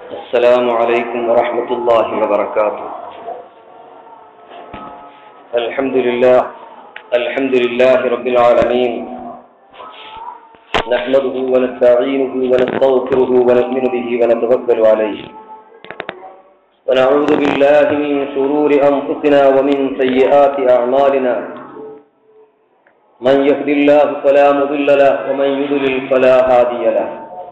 السلام عليكم ورحمة الله وبركاته الحمد لله الحمد لله رب العالمين نحمده ونستعينه ونستغفره ونؤمن به ونتوكل عليه ونعوذ بالله من شرور أنفسنا ومن سيئات أعمالنا من يهد الله فلا مضل له ومن يضلل فلا هادي له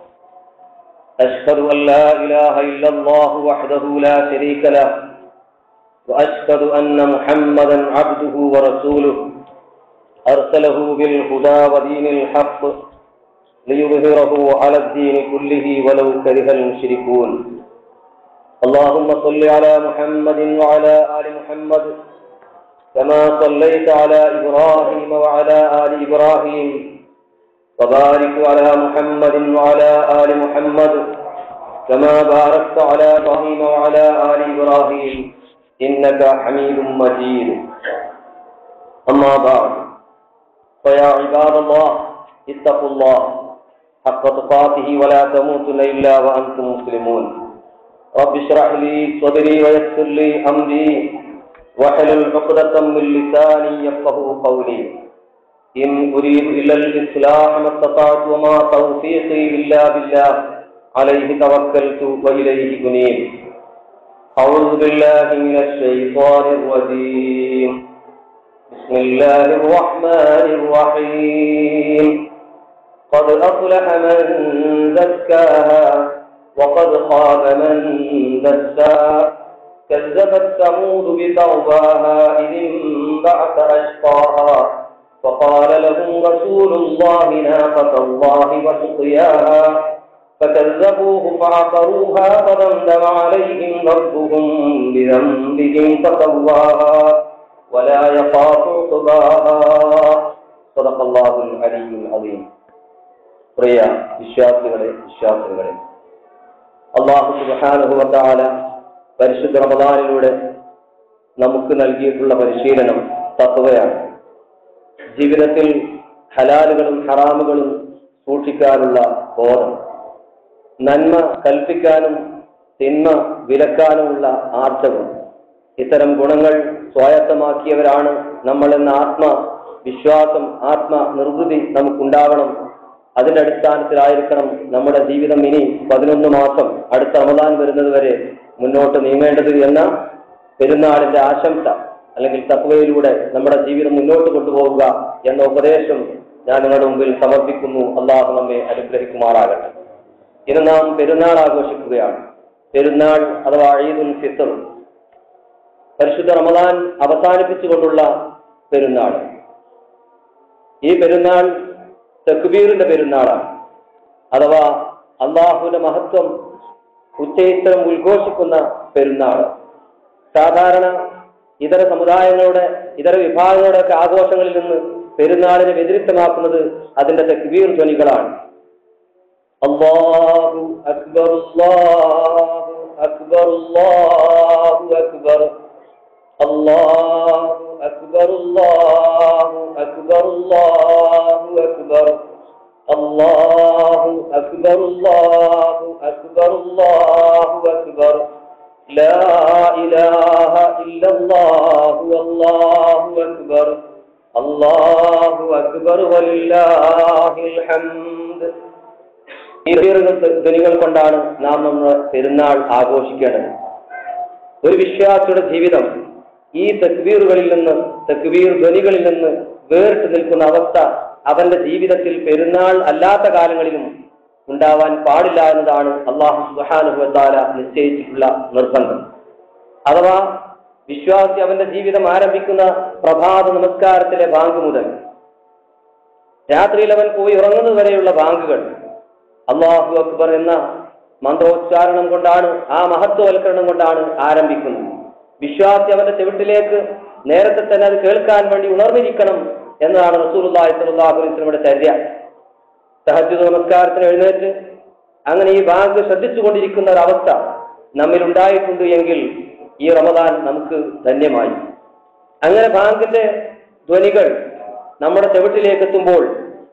أشهد أن لا إله إلا الله وحده لا شريك له وأشهد أن محمدا عبده ورسوله أرسله بالهدى ودين الحق ليظهره على الدين كله ولو كره المشركون اللهم صل على محمد وعلى آل محمد كما صليت على إبراهيم وعلى آل إبراهيم وبارك على محمد وعلى آل محمد كما باركت على إبراهيم وعلى آل إبراهيم إنك حميد مجيد أما بعد فيا عباد الله اتقوا الله حق تقاته ولا تموتن إلا وأنتم مسلمون رب اشرح لي صدري ويسر لي أمري واحلل عقدة من لساني يفقه قولي إن أريد إلا الإصلاح ما استطعت وما توفيقي إلا بالله عليه توكلت وإليه أنيب أعوذ بالله من الشيطان الرجيم بسم الله الرحمن الرحيم قد أفلح من زكاها وقد خاب من دساها كذبت ثمود بترواها إذ انبعث أشقاها فقال لهم رسول الله ناقة الله وسقياها فكذبوه فعقروها فدمدم عليهم ربهم بذنبهم فسواها ولا يخاف عقباها صدق الله العلي العظيم പ്രിയ വിശ്വാസികളെ വിശ്വാസികളെ അള്ളാഹു സുബാനുഭവത്താല പരിശുദ്ധ റമദാനിലൂടെ നമുക്ക് നൽകിയിട്ടുള്ള പരിശീലനം തത്വയാണ് ജീവിതത്തിൽ ഹലാലുകളും ഹറാമുകളും സൂക്ഷിക്കാനുള്ള ബോധം നന്മ കൽപ്പിക്കാനും തിന്മ വിലക്കാനുമുള്ള ആർജവം ഇത്തരം ഗുണങ്ങൾ സ്വായത്തമാക്കിയവരാണ് നമ്മളെന്ന ആത്മവിശ്വാസം ആത്മ നിർവൃതി നമുക്കുണ്ടാവണം അതിന്റെ അടിസ്ഥാനത്തിലായിരിക്കണം നമ്മുടെ ജീവിതം ഇനി പതിനൊന്ന് മാസം അടുത്ത റമദാൻ വരുന്നത് വരെ മുന്നോട്ട് നീങ്ങേണ്ടത് എന്ന പെരുന്നാളിന്റെ ആശംസ അല്ലെങ്കിൽ തത്വയിലൂടെ നമ്മുടെ ജീവിതം മുന്നോട്ട് കൊണ്ടുപോകുക എന്ന ഉപദേശം ഞാൻ നിങ്ങളുടെ മുമ്പിൽ സമർപ്പിക്കുന്നു അള്ളാഹു നമ്മെ അനുഗ്രഹിക്കുമാറാകട്ടെ ഇന്ന് നാം പെരുന്നാൾ ആഘോഷിക്കുകയാണ് പെരുന്നാൾ അഥവാ ഈദുൽ ഫിത്തർ പരിശുദ്ധ റമദാൻ അവസാനിപ്പിച്ചുകൊണ്ടുള്ള പെരുന്നാൾ ഈ പെരുന്നാൾ തെക്കുബീറിന്റെ പെരുന്നാളാണ് അഥവാ അള്ളാഹുവിന്റെ മഹത്വം ഉച്ചയിത്തരം ഉദ്ഘോഷിക്കുന്ന പെരുന്നാൾ സാധാരണ ഇതര സമുദായങ്ങളുടെ ഇതര വിഭാഗങ്ങളുടെ ഒക്കെ ആഘോഷങ്ങളിൽ നിന്ന് പെരുന്നാളിനെ വ്യതിരിക്തമാക്കുന്നത് അതിന്റെ തെക്കുബീർ ധ്വനികളാണ് അള്ളാഹു അക്ബർ അല്ലാഹു അക്ബർ അല്ലാഹു അക്ബർ അല്ലാഹു അക്ബർ അല്ലാഹു അക്ബർ അല്ലാഹു അക്ബർ അല്ലാഹു അക്ബർ അല്ലാഹു അക്ബർ അല്ലാഹു അക്ബർ لا إله إلا الله والله أكبر الله أكبر ولله الحمد ഈ ധ്വനികൾ കൊണ്ടാണ് നാം നമ്മുടെ പെരുന്നാൾ ആഘോഷിക്കേണ്ടത് ഒരു വിശ്വാസിയുടെ ജീവിതം ഈ തക്ബീറുകളിൽ നിന്ന് തക്ബീർ ധ്വനികളിൽ നിന്ന് വേറിട്ട് നിൽക്കുന്ന അവസ്ഥ അവന്റെ ജീവിതത്തിൽ പെരുന്നാൾ അല്ലാത്ത കാലങ്ങളിലും ഉണ്ടാവാൻ പാടില്ല എന്നതാണ് അള്ളാഹു സുഹാനുഭവത്താല നിശ്ചയിച്ചിട്ടുള്ള നിർബന്ധം അഥവാ വിശ്വാസി അവന്റെ ജീവിതം ആരംഭിക്കുന്ന പ്രഭാത നമസ്കാരത്തിലെ ബാങ്ക് മുതൽ രാത്രിയിൽ അവൻ പോയി ഉറങ്ങുന്നത് വരെയുള്ള ബാങ്കുകൾ അള്ളാഹു അക്ബർ എന്ന മന്ത്രോച്ചാരണം കൊണ്ടാണ് ആ മഹത്വവൽക്കരണം കൊണ്ടാണ് ആരംഭിക്കുന്നത് വിശ്വാസി അവന്റെ ചെവിട്ടിലേക്ക് നേരത്തെ തന്നെ അത് കേൾക്കാൻ വേണ്ടി ഉണർന്നിരിക്കണം എന്നതാണ് റസൂലുള്ളാഹി സ്വല്ലല്ലാഹു അലൈഹി വസല്ലമയുടെ ചര്യ തഹജ്ജുദ് നമസ്കാരത്തിന് എഴുന്നേറ്റ് അങ്ങനെ ഈ ബാങ്ക് ശ്രദ്ധിച്ചുകൊണ്ടിരിക്കുന്ന ഒരവസ്ഥ നമ്മിൽ ഉണ്ടായിട്ടുണ്ട് എങ്കിൽ ഈ റമദാൻ നമുക്ക് ധന്യമായി അങ്ങനെ ബാങ്കിന്റെ ധ്വനികൾ നമ്മുടെ ചെവിട്ടിലേക്ക് എത്തുമ്പോൾ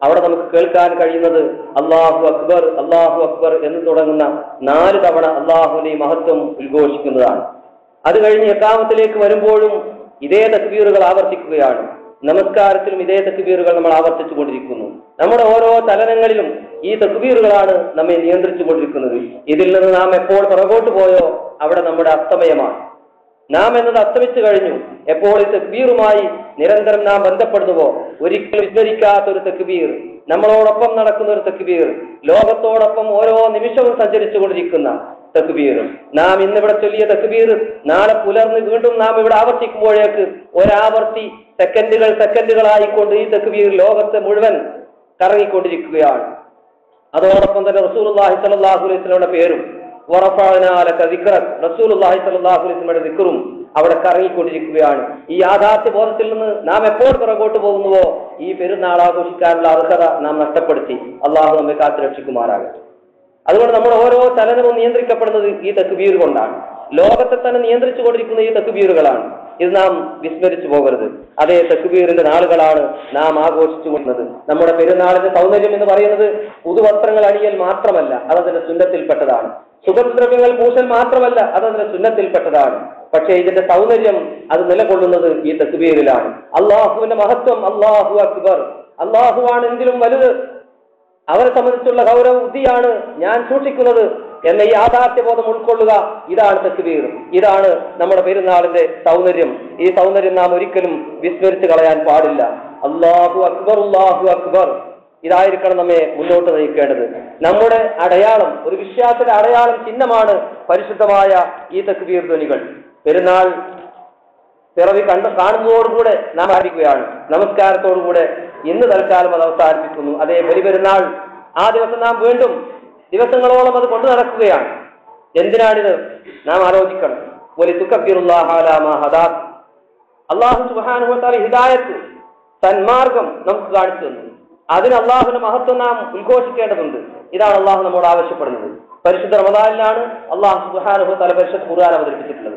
അവിടെ നമുക്ക് കേൾക്കാൻ കഴിയുന്നത് അള്ളാഹു അക്ബർ അള്ളാഹു അക്ബർ എന്ന് തുടങ്ങുന്ന നാല് തവണ അള്ളാഹുവിന്റെ മഹത്വം ഉദ്ഘോഷിക്കുന്നതാണ് അത് കഴിഞ്ഞ് എക്കാമത്തിലേക്ക് വരുമ്പോഴും ഇതേ തക്ബീറുകൾ ആവർത്തിക്കുകയാണ് നമസ്കാരത്തിലും ഇതേ തക്ബീറുകൾ നമ്മൾ ആവർത്തിച്ചു കൊണ്ടിരിക്കുന്നു നമ്മുടെ ഓരോ ചലനങ്ങളിലും ഈ തക്ബീറുകളാണ് നമ്മെ നിയന്ത്രിച്ചു കൊണ്ടിരിക്കുന്നത് ഇതിൽ നിന്ന് നാം എപ്പോൾ പുറകോട്ട് പോയോ അവിടെ നമ്മുടെ അസ്തമയമാണ് നാം എന്നത് അസ്തമിച്ചു കഴിഞ്ഞു എപ്പോൾ ഈ തക്ബീറുമായി നിരന്തരം നാം ബന്ധപ്പെടുന്നുവോ ഒരിക്കലും വിസ്മരിക്കാത്ത ഒരു തക്ബീർ നമ്മളോടൊപ്പം നടക്കുന്ന ഒരു തക്ബീർ ലോകത്തോടൊപ്പം ഓരോ നിമിഷവും സഞ്ചരിച്ചു കൊണ്ടിരിക്കുന്ന തക്ബീർ നാം ഇന്നിവിടെ ചൊല്ലിയ തക്ബീർ നാളെ പുലർന്ന് വീണ്ടും നാം ഇവിടെ ആവർത്തിക്കുമ്പോഴേക്ക് ഒരാവർത്തി സെക്കൻഡുകൾ സെക്കൻഡുകളായിക്കൊണ്ട് ഈ തക്ബീർ ലോകത്തെ മുഴുവൻ കറങ്ങിക്കൊണ്ടിരിക്കുകയാണ് അതോടൊപ്പം തന്നെ റസൂലുള്ളാഹി സ്വല്ലല്ലാഹു അലൈഹി വസല്ലമയുടെ പേരും വറഫഅനാലക ദിക്റക് റസൂലുള്ളാഹി സ്വല്ലല്ലാഹു അലൈഹി വസല്ലമയുടെ ദിക്റും അവിടെ കറങ്ങിക്കൊണ്ടിരിക്കുകയാണ് ഈ യാഥാർത്ഥ്യ ബോധത്തിൽ നിന്ന് നാം എപ്പോൾ പുറകോട്ട് പോകുന്നുവോ ഈ പെരുന്നാൾ ആഘോഷിക്കാനുള്ള അർഹത നാം നഷ്ടപ്പെടുത്തി അള്ളാഹു നമ്മെ കാത്തു രക്ഷിക്കുമാറാകട്ടെ അതുകൊണ്ട് നമ്മുടെ ഓരോ ചലനവും നിയന്ത്രിക്കപ്പെടുന്നത് ഈ തക്ബീർ കൊണ്ടാണ് ലോകത്തെ തന്നെ നിയന്ത്രിച്ചു കൊണ്ടിരിക്കുന്ന ഈ തക്ബീറുകളാണ് ഇത് നാം വിസ്മരിച്ചു പോകരുത് അതേ തക്ബീറിന്റെ നാളുകളാണ് നാം ആഘോഷിച്ചു കൊണ്ടത് നമ്മുടെ പെരുന്നാളിന്റെ സൗന്ദര്യം എന്ന് പറയുന്നത് പുതുവസ്ത്രങ്ങൾ അണിയൽ മാത്രമല്ല അതതിന്റെ സുന്നത്തിൽപ്പെട്ടതാണ് സുഗന്ധദ്രവ്യങ്ങൾ പൂശൽ മാത്രമല്ല അതതിന്റെ സുന്നത്തിൽപ്പെട്ടതാണ് പക്ഷേ ഇതിന്റെ സൗന്ദര്യം അത് നിലകൊള്ളുന്നത് ഈ തക്ബീറിലാണ് അള്ളാഹുവിന്റെ മഹത്വം അള്ളാഹു അക്ബർ അള്ളാഹുവാണ് എന്തിലും വലുത് അവരെ സംബന്ധിച്ചുള്ള ഗൗരവ ബുദ്ധിയാണ് ഞാൻ സൂക്ഷിക്കുന്നത് എന്ന ഈ യാഥാർത്ഥ്യബോധം ഉൾക്കൊള്ളുക ഇതാണ് തക്ബീർ ഇതാണ് നമ്മുടെ പെരുന്നാളിന്റെ സൗന്ദര്യം ഈ സൗന്ദര്യം നാം ഒരിക്കലും വിസ്മരിച്ചു കളയാൻ പാടില്ല അള്ളാഹു അക്ബർ അള്ളാഹു അക്ബർ ഇതായിരിക്കണം നമ്മെ മുന്നോട്ട് നയിക്കേണ്ടത് നമ്മുടെ അടയാളം ഒരു വിശ്വാസത്തിന്റെ അടയാളം ചിഹ്നമാണ് പരിശുദ്ധമായ ഈ തക്ബീർ ധ്വനികൾ പെരുന്നാൾ പിറവി കണ്ട് കാണുന്നതോടുകൂടെ നാം ആരംഭിക്കുകയാണ് നമസ്കാരത്തോടുകൂടെ ഇന്ന് തൽക്കാലം അത് അവസാനിപ്പിക്കുന്നു അതേ ബലി പെരുന്നാൾ ആ ദിവസം നാം വീണ്ടും ദിവസങ്ങളോളം അത് കൊണ്ടു നടക്കുകയാണ് എന്തിനാണിത് നാം ആലോചിക്കണം വലി തുക്കബിറുല്ലാഹാലാമഹദാത്ത് അള്ളാഹു സുബാനുഭവത്താൽ ഹിദായത്ത് സന്മാർഗം നമുക്ക് കാണിച്ചു തന്നു അതിന് അള്ളാഹുവിന്റെ മഹത്വം നാം ഉദ്ഘോഷിക്കേണ്ടതുണ്ട് ഇതാണ് അള്ളാഹു നമ്മോട് ആവശ്യപ്പെടുന്നത് പരിശുദ്ധ റമദാനിലാണ് അള്ളാഹു സുബാനുഭവത്താല പരിശുദ്ധ ഖുർആൻ അവതരിപ്പിച്ചിട്ടുള്ളത്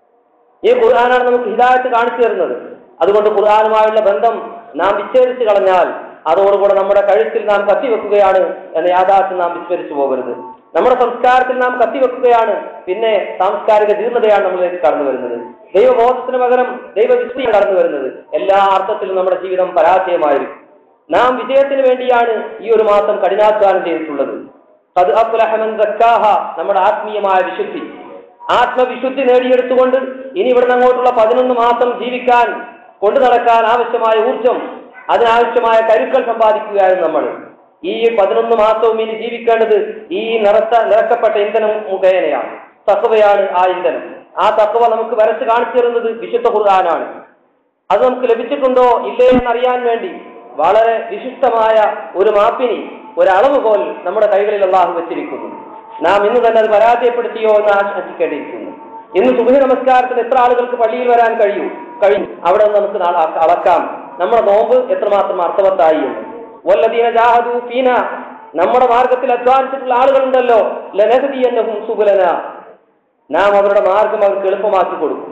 ഈ ഖുർആനാണ് നമുക്ക് ഹിദായത്ത് കാണിച്ചു തരുന്നത് അതുകൊണ്ട് ഖുർആനുമായുള്ള ബന്ധം നാം വിച്ഛേദിച്ചു കളഞ്ഞാൽ അതോടുകൂടെ നമ്മുടെ കഴുത്തിൽ നാം കത്തിവെക്കുകയാണ് എന്ന യാഥാർത്ഥ്യം നാം വിസ്മരിച്ചു പോകരുത് നമ്മുടെ സംസ്കാരത്തിൽ നാം കത്തിവെക്കുകയാണ് പിന്നെ സാംസ്കാരിക ജീർണതയാണ് നമ്മളിലേക്ക് കടന്നു വരുന്നത് ദൈവബോധത്തിന് പകരം ദൈവവിസ്മയം കടന്നു വരുന്നത് എല്ലാ അർത്ഥത്തിലും നമ്മുടെ ജീവിതം പരാജയമായിരിക്കും നാം വിജയത്തിന് വേണ്ടിയാണ് ഈ ഒരു മാസം കഠിനാധ്വാനം ചെയ്തിട്ടുള്ളത് അത് അഫ്ലഹമൻ സക്കാഹ നമ്മുടെ ആത്മീയമായ വിശുദ്ധി ആത്മവിശുദ്ധി നേടിയെടുത്തുകൊണ്ട് ഇനി ഇവിടുന്ന് അങ്ങോട്ടുള്ള പതിനൊന്ന് മാസം ജീവിക്കാൻ കൊണ്ടു നടക്കാൻ ആവശ്യമായ ഊർജം അതിനാവശ്യമായ കരുക്കൾ സമ്പാദിക്കുകയായിരുന്നു നമ്മൾ ഈ പതിനൊന്ന് മാസവും ഇനി ജീവിക്കേണ്ടത് ഈ നിറത്ത നിറക്കപ്പെട്ട ഇന്ധനം മുഖേനയാണ് തക്കവയാണ് ആ ഇന്ധനം ആ തക്കവ നമുക്ക് വരച്ച് കാണിച്ചു തരുന്നത് വിശുദ്ധ ഖുർആനാണ് അത് നമുക്ക് ലഭിച്ചിട്ടുണ്ടോ ഇല്ലേ എന്നറിയാൻ വേണ്ടി വളരെ വിശിഷ്ടമായ ഒരു മാപ്പിനി ഒരു അളവുകോൽ നമ്മുടെ കൈകളിൽ അള്ളാഹു വെച്ചിരിക്കുന്നു നാം ഇന്ന് തന്നെ അത് പരാജയപ്പെടുത്തിയോ എന്ന് ആശിക്കേണ്ടിയിരിക്കുന്നു ഇന്ന് സുബഹി നമസ്കാരത്തിന് എത്ര ആളുകൾക്ക് പള്ളിയിൽ വരാൻ കഴിയൂ കഴിയും അവിടെ നിന്ന് നമുക്ക് നാളെ അ- അളക്കാം നമ്മുടെ നോമ്പ് എത്രമാത്രം അർത്ഥവത്തായി എന്ന് വല്ലദീന ജാഹദു ഫീന നമ്മുടെ മാർഗത്തിൽ അധ്വാനിച്ചിട്ടുള്ള ആളുകളുണ്ടല്ലോ ലനഹദി എന്നഹും സുബുലന നാം അവരുടെ മാർഗം അവർക്ക് എളുപ്പമാക്കി കൊടുക്കും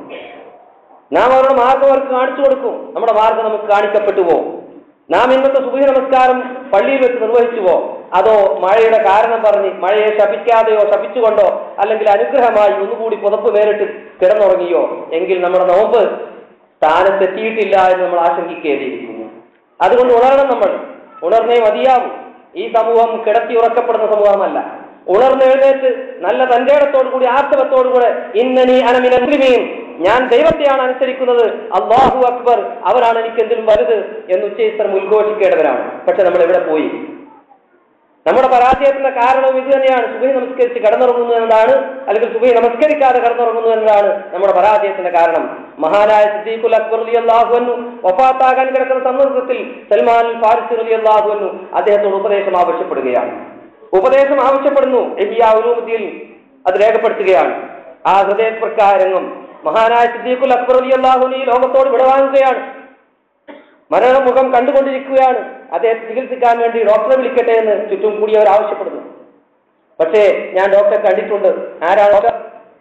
നാം അവരുടെ മാർഗം അവർക്ക് കാണിച്ചു കൊടുക്കും നമ്മുടെ മാർഗം നമുക്ക് കാണിക്കപ്പെട്ടുവോ നാം ഇന്നത്തെ സുബഹി നമസ്കാരം പള്ളിയിൽ വെച്ച് നിർവഹിച്ചുവോ അതോ മഴയുടെ കാരണം പറഞ്ഞ് മഴയെ ശപിക്കാതെയോ ശപിച്ചുകൊണ്ടോ അല്ലെങ്കിൽ അനുഗ്രഹമായി ഒന്നുകൂടി പുതപ്പ് മേലിട്ട് കിടന്നുറങ്ങിയോ എങ്കിൽ നമ്മുടെ നോമ്പ് സ്ഥാനത്തെത്തിയിട്ടില്ല എന്ന് നമ്മൾ ആശങ്കിക്കേണ്ടിയിരിക്കുന്നു അതുകൊണ്ട് ഉണരണം നമ്മൾ ഉണർന്നേ മതിയാവും ഈ സമൂഹം കിടത്തി ഉറക്കപ്പെടുന്ന സമൂഹമല്ല ഉണർന്നെഴുന്നേറ്റ് നല്ല തന്റേടത്തോടുകൂടി ആർത്തവത്തോടുകൂടെ ഇന്നനി അനമിനീൻ ഞാൻ ദൈവത്തെയാണ് അനുസരിക്കുന്നത് അള്ളാഹു അക്ബർ അവരാണ് എനിക്ക് എന്തിലും വലുത് എന്ന് ഉച്ചയിസ്ത്രം ഉദ്ഘോഷിക്കേണ്ടവരാണ് പക്ഷെ നമ്മൾ എവിടെ പോയി നമ്മുടെ പരാജയത്തിന്റെ കാരണവും ഇത് തന്നെയാണ് സുബഹി നമസ്കരിച്ച് കടന്നുറങ്ങുന്നു എന്നതാണ് അല്ലെങ്കിൽ സുബഹി നമസ്കരിക്കാതെ കടന്നുറങ്ങുന്നു എന്നതാണ് നമ്മുടെ പരാജയത്തിന്റെ കാരണം മഹാനായ സിദ്ദീഖുൽ അക്ബർ അലി അള്ളാഹുവന്നു വഫാത്താകാൻ കിടക്കുന്ന സന്ദർഭത്തിൽ സൽമാൻ ഫാരിസ് അലി അള്ളാഹുവന്നു അദ്ദേഹത്തോട് ഉപദേശം ആവശ്യപ്പെടുകയാണ് ഉപദേശം ആവശ്യപ്പെടുന്നു എഹിയ ഉലൂമുദ്ദീൻ അത് രേഖപ്പെടുത്തുകയാണ് ആ ഹൃദയപ്രക്കാരംഗം മഹാനായ സിദ്ദീഖുൽ അക്ബർ അലി അള്ളാഹുവിന് ഈ ലോകത്തോട് വിടവാങ്ങുകയാണ് മരണമുഖം കണ്ടുകൊണ്ടിരിക്കുകയാണ് അദ്ദേഹത്തെ ചികിത്സിക്കാൻ വേണ്ടി ഡോക്ടറെ വിളിക്കട്ടെ എന്ന് ചുറ്റും കൂടിയവർ ആവശ്യപ്പെടുന്നു പക്ഷേ ഞാൻ ഡോക്ടറെ കണ്ടിട്ടുണ്ട് ആരാണ് ഡോക്ടർ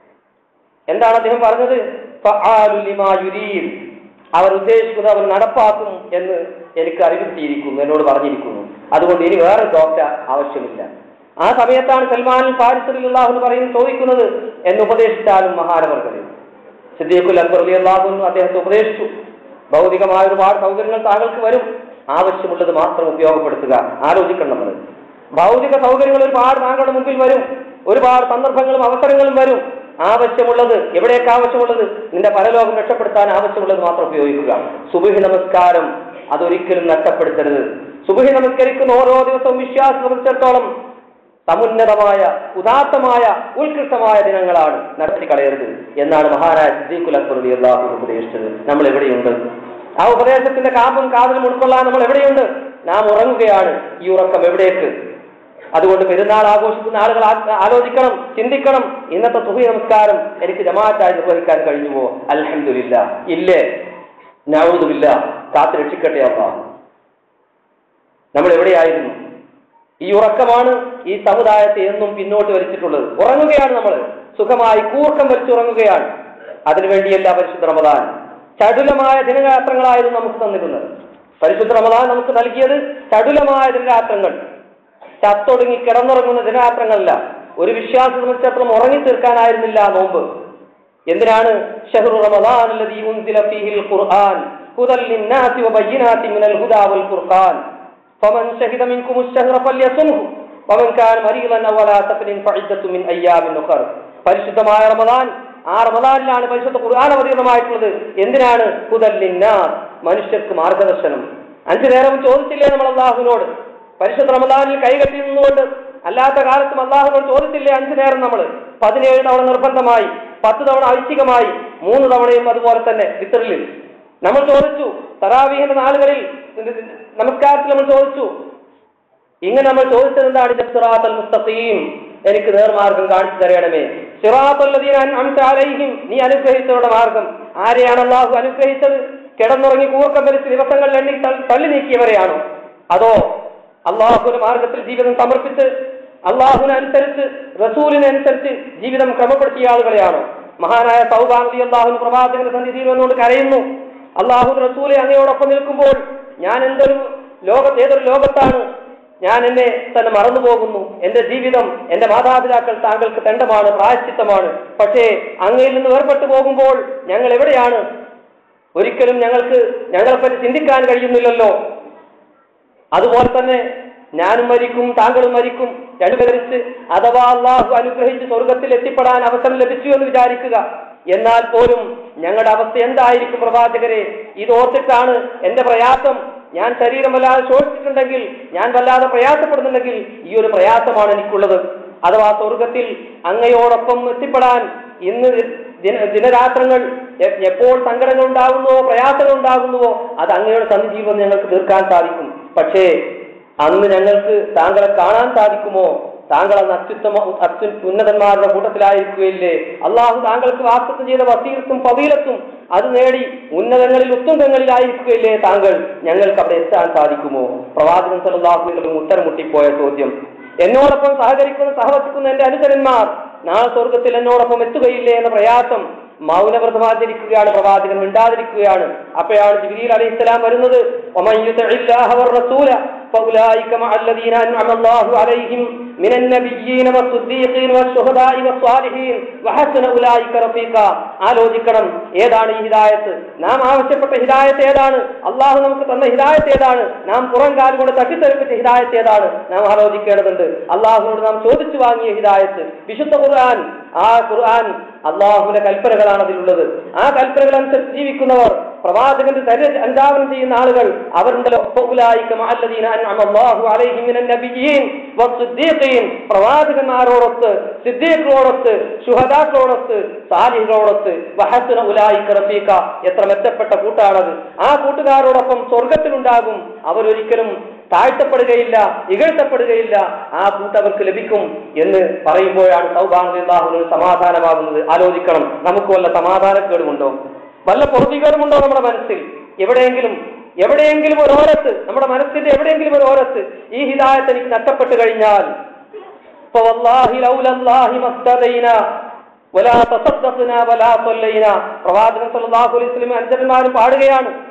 എന്താണ് അദ്ദേഹം പറഞ്ഞത് ഫആലു ലിമാ യുരീദ്. അവർ ഉദ്ദേശിക്കുന്നത് അവർ നടപ്പാക്കും എന്ന് എനിക്ക് അറിവിട്ടിയിരിക്കുന്നു എന്നോട് പറഞ്ഞിരിക്കുന്നു അതുകൊണ്ട് ഇനി വേറെ ഡോക്ടർ ആവശ്യമില്ല ആ സമയത്താണ് സൽമാൻ ഫാരിസ് എന്ന് പറയുന്നത് ചോദിക്കുന്നത് എന്ന് ഉപദേശിച്ചാലും മഹാനവർകളെ സിദ്ദീഖുൽ അക്ബർ അലി അള്ളാഹു അദ്ദേഹത്തെ ഉപദേശിച്ചു ഭൗതികമായ ഒരുപാട് സൗകര്യങ്ങൾ താങ്കൾക്ക് വരും ആവശ്യമുള്ളത് മാത്രം ഉപയോഗപ്പെടുത്തുക ആലോചിക്കണം നമ്മൾ ഭൗതിക സൗകര്യങ്ങൾ ഒരുപാട് താങ്കളുടെ മുമ്പിൽ വരും ഒരുപാട് സന്ദർഭങ്ങളും അവസരങ്ങളും വരും ആവശ്യമുള്ളത് എവിടേക്ക് ആവശ്യമുള്ളത് നിന്റെ പരലോകം രക്ഷപ്പെടുത്താൻ ആവശ്യമുള്ളത് മാത്രം ഉപയോഗിക്കുക സുബഹി നമസ്കാരം അതൊരിക്കലും നഷ്ടപ്പെടുത്തരുത് സുബഹി നമസ്കരിക്കുന്ന ഓരോ ദിവസവും വിശ്വാസം സംബന്ധിച്ചിടത്തോളം സമുന്നതമായ ഉദാത്തമായ ഉത്കൃഷ്ടമായ ദിനങ്ങളാണ് നടത്തി കളയരുത് എന്നാണ് മഹാനായ സിദ്ദീഖുൽ അക്ബർ അള്ളാഹു ഉപദേശിച്ചത് നമ്മൾ എവിടെയുണ്ട് ആ ഉപദേശത്തിന്റെ കാമ്പും കാതലും ഉൾക്കൊള്ളാൻ നമ്മൾ എവിടെയുണ്ട് നാം ഉറങ്ങുകയാണ് ഈ ഉറക്കം എവിടേക്ക് അതുകൊണ്ട് പെരുന്നാൾ ആഘോഷിക്കുന്ന ആളുകൾ ആ- ആലോചിക്കണം ചിന്തിക്കണം ഇന്നത്തെ സുഹി നമസ്കാരം എനിക്ക് ജമാഅത്തായി നിർവഹിക്കാൻ കഴിഞ്ഞുവോ അൽഹംദുലില്ല ഇല്ലേ നൗദുമില്ല കാത്ത് രക്ഷിക്കട്ടെ അള്ളാഹു നമ്മൾ എവിടെയായിരുന്നു ഈ ഉറക്കമാണ് ഈ സമുദായത്തെ എന്നും പിന്നോട്ട് വലിച്ചിട്ടുള്ളത് ഉറങ്ങുകയാണ് നമ്മൾ സുഖമായി കൂർക്കം വലിച്ചുറങ്ങുകയാണ് അതിനുവേണ്ടിയല്ല പരിശുദ്ധ റമദാൻ ചടുലമായ ദിനരാത്രങ്ങളായിരുന്നു നമുക്ക് തന്നിരുന്നത് പരിശുദ്ധ റമദാൻ നമുക്ക് നൽകിയത് ചടുലമായ ദിനരാത്രങ്ങൾ ചത്തൊടുങ്ങി കിടന്നുറങ്ങുന്ന ദിനരാത്രങ്ങളല്ല ഒരു വിശ്വാസം സംബന്ധിച്ചിടത്തോളം ഉറങ്ങി തീർക്കാനായിരുന്നില്ല ആ നോമ്പ് എന്തിനാണ് ഷഹ്റു റമദാൻ الذي أنزل فيه القرآن هدى للناس وبينات من الهدى والفرقان فمن شهد منكم الشهر فليصمه ومن كان مريضا أو على سفر فعدة من أيام أخر പരിശുദ്ധമായ റമദാൻ ആ റമദാനിലാണ് പരിശുദ്ധ ഖുർആൻ അവതീർണമായിട്ടുള്ളത് എന്തിനാണ് ഹുദല്ലിന്നാസ് മനുഷ്യർക്ക് മാർഗദർശനം അഞ്ചു നേരം ചോദിച്ചില്ലേ നമ്മൾ അള്ളാഹുവിനോട് പരിശുദ്ധ റമദാനിൽ കൈകെട്ടി നിന്നുകൊണ്ട് അല്ലാത്ത കാലത്തും അള്ളാഹുവിനോട് ചോദിച്ചില്ലേ അഞ്ചു നേരം നമ്മൾ പതിനേഴ് തവണ നിർബന്ധമായി പത്ത് തവണ ഐച്ഛികമായി മൂന്ന് തവണയും അതുപോലെ തന്നെ വിത്തറിൽ നമ്മൾ ചോദിച്ചു തറാവീഹിന്റെ നാളുകളിൽ നമസ്കാരത്തിൽ നമ്മൾ ചോദിച്ചു ഇങ്ങനെ നമ്മൾ ചോദിച്ചത് എന്താണ് സിറാത്തൽ മുസ്തഖീം എനിക്ക് നേർമാർഗം കാണിച്ചു തരണമേ സിറാത്തല്ലദീന അൻഅംത അലൈഹിം നീ അനുഗ്രഹിച്ചവരുടെ മാർഗം ആരെയാണ് അള്ളാഹു അനുഗ്രഹിച്ചത് കിടന്നുറങ്ങി കൂർക്കം വലിച്ച് ദിവസങ്ങളിൽ എണ്ണി തൾ- തള്ളി നീക്കിയവരെയാണോ അതോ അള്ളാഹുവിന്റെ മാർഗത്തിൽ ജീവിതം സമർപ്പിച്ച് അള്ളാഹുവിനനുസരിച്ച് റസൂലിനനുസരിച്ച് ജീവിതം ക്രമപ്പെടുത്തിയ ആളുകളെയാണോ മഹാനായ സൗദാന്തി അള്ളാഹുന് പ്രവാചകന്റെ സന്നിധിയിൽ വന്നുകൊണ്ട് കരയുന്നു അള്ളാഹു റസൂലെ അങ്ങയോടൊപ്പം നിൽക്കുമ്പോൾ ഞാൻ എന്തൊരു ലോകത്ത് ഏതൊരു ലോകത്താണ് ഞാൻ എന്നെ തന്നെ മറന്നു പോകുന്നു എന്റെ ജീവിതം എന്റെ മാതാപിതാക്കൾ താങ്കൾക്ക് തെണ്ടമാണ് പ്രായശ്ചിത്തമാണ് പക്ഷേ അങ്ങയിൽ നിന്ന് വേർപെട്ടു പോകുമ്പോൾ ഞങ്ങൾ എവിടെയാണ് ഒരിക്കലും ഞങ്ങൾക്ക് ഞങ്ങളെപ്പറ്റി ചിന്തിക്കാൻ കഴിയുന്നില്ലല്ലോ അതുപോലെ തന്നെ ഞാനും മരിക്കും താങ്കളും മരിക്കും രണ്ടുപേരിച്ച് അഥവാ അള്ളാഹു അനുഗ്രഹിച്ച് സ്വർഗത്തിൽ എത്തിപ്പെടാൻ അവസരം ലഭിച്ചു എന്ന് വിചാരിക്കുക എന്നാൽ പോലും ഞങ്ങളുടെ അവസ്ഥ എന്തായിരിക്കും പ്രവാചകരെ ഇത് ഓർത്തിട്ടാണ് എന്റെ പ്രയാസം ഞാൻ ശരീരം വല്ലാതെ ശോഷിച്ചിട്ടുണ്ടെങ്കിൽ ഞാൻ വല്ലാതെ പ്രയാസപ്പെടുന്നുണ്ടെങ്കിൽ ഈ ഒരു പ്രയാസമാണ് എനിക്കുള്ളത് അഥവാ സ്വർഗത്തിൽ അങ്ങയോടൊപ്പം എത്തിപ്പെടാൻ ഇന്ന് ദിന ദിനരാത്രങ്ങൾ എ- എപ്പോൾ സങ്കടങ്ങൾ ഉണ്ടാകുന്നുവോ പ്രയാസങ്ങൾ ഉണ്ടാകുന്നുവോ അത് അങ്ങയുടെ സന്നിജീവൻ ഞങ്ങൾക്ക് തീർക്കാൻ സാധിക്കും പക്ഷേ അന്ന് ഞങ്ങൾക്ക് താങ്കളെ കാണാൻ സാധിക്കുമോ താങ്കൾ അന്ന് അത്യുത്തമ അത്യു ഉന്നതന്മാരുടെ കൂട്ടത്തിലായിരിക്കുകയില്ലേ അള്ളാഹു താങ്കൾക്ക് വാസ്തവം ചെയ്ത വസീലത്തും പവീലത്തും അത് നേടി ഉന്നതങ്ങളിൽ ഉത്തുംഗങ്ങളിലായിരിക്കുകയില്ലേ താങ്കൾ ഞങ്ങൾക്ക് അവിടെ എത്താൻ സാധിക്കുമോ പ്രവാചകൻ സല്ലാഹുലും ഉത്തരം മുട്ടിപ്പോയ ചോദ്യം എന്നോടൊപ്പം സഹകരിക്കുന്ന സഹവസിക്കുന്ന എന്റെ അനുചരന്മാർ നാളെ സ്വർഗത്തിൽ എന്നോടൊപ്പം എത്തുകയില്ലേ എന്ന പ്രയാസം മൗനവ്രതമാചരിക്കുകയാണ് പ്രവാചകൻ മിണ്ടാതിരിക്കുകയാണ് അപ്പോഴാണ് ജിബിരിൽ അലൈഹി ഇസ്ലാം വരുന്നത് ومن يطع الله والرسول فأولئك مع الذين أنعم الله عليهم من النبيين والصديقين والشهداء والصالحين وحسن أولئك رفيقا ആലോചിക്കണം ഏതാണ് ഈ ഹിദായത്ത് നാം ആവശ്യപ്പെട്ട ഹിദായത്ത് ഏതാണ് അള്ളാഹു നമുക്ക് തന്ന ഹിദായത്ത് ഏതാണ് നാം പുറം കാലുകൊണ്ട് തട്ടിത്തെറിപ്പിച്ച ഹിദായത്ത് ഏതാണ് നാം ആലോചിക്കേണ്ടതുണ്ട് അള്ളാഹുവിനോട് നാം ചോദിച്ചു വാങ്ങിയ ഹിദായത്ത് വിശുദ്ധ ഖുർആൻ ആ ഖുർആൻ അള്ളാഹുവിന്റെ കൽപ്പനകളാണ് അതിലുള്ളത് ആ കൽപ്പനകൾ അനുസരിച്ച് ജീവിക്കുന്നവർ പ്രവാചകന്റെ തര അനുധാവനം ചെയ്യുന്ന ആളുകൾ അവരുണ്ടല്ലോ ഫൗലായിക മഅല്ലദീന അൻഅമ അല്ലാഹു അലൈഹിം മിനൻ നബിയ്യീൻ വസ്സുദ്ദീഖീൻ പ്രവാചകന്മാരോടൊത്ത് സിദ്ദീഖുകളോടൊത്ത് ശുഹദാക്കളോടൊത്ത് സാലിഹികളോടൊത്ത് വഹസുന ഉലായിക റഫീഖ എത്ര മെച്ചപ്പെട്ട കൂട്ടാണത് ആ കൂട്ടുകാരോടൊപ്പം സ്വർഗത്തിലുണ്ടാകും അവരൊരിക്കലും താഴ്ത്തപ്പെടുകയില്ല ഇകഴ്ത്തപ്പെടുകയില്ല ആ കൂട്ട് അവർക്ക് ലഭിക്കും എന്ന് പറയുമ്പോഴാണ് സൗഭാഗ്യല്ലാഹുവിന് സമാധാനമാകുന്നത് ആലോചിക്കണം നമുക്ക് വല്ല സമാധാനക്കേടുമുണ്ടോ വല്ല പൊറുതികേടുമുണ്ടോ നമ്മുടെ മനസ്സിൽ എവിടെയെങ്കിലും എവിടെയെങ്കിലും ഒരു ഓരത്ത് നമ്മുടെ മനസ്സിന്റെ എവിടെയെങ്കിലും ഒരു ഓരത്ത് ഈ ഹിദായത്ത് എനിക്ക് നഷ്ടപ്പെട്ടു കഴിഞ്ഞാൽ فوالله لولا الله ما اهتدينا ولا تصدقنا ولا صلينا പ്രവാചകൻ സല്ലല്ലാഹു അലൈഹി വസല്ലം അനുചരന്മാരും പാടുകയാണ്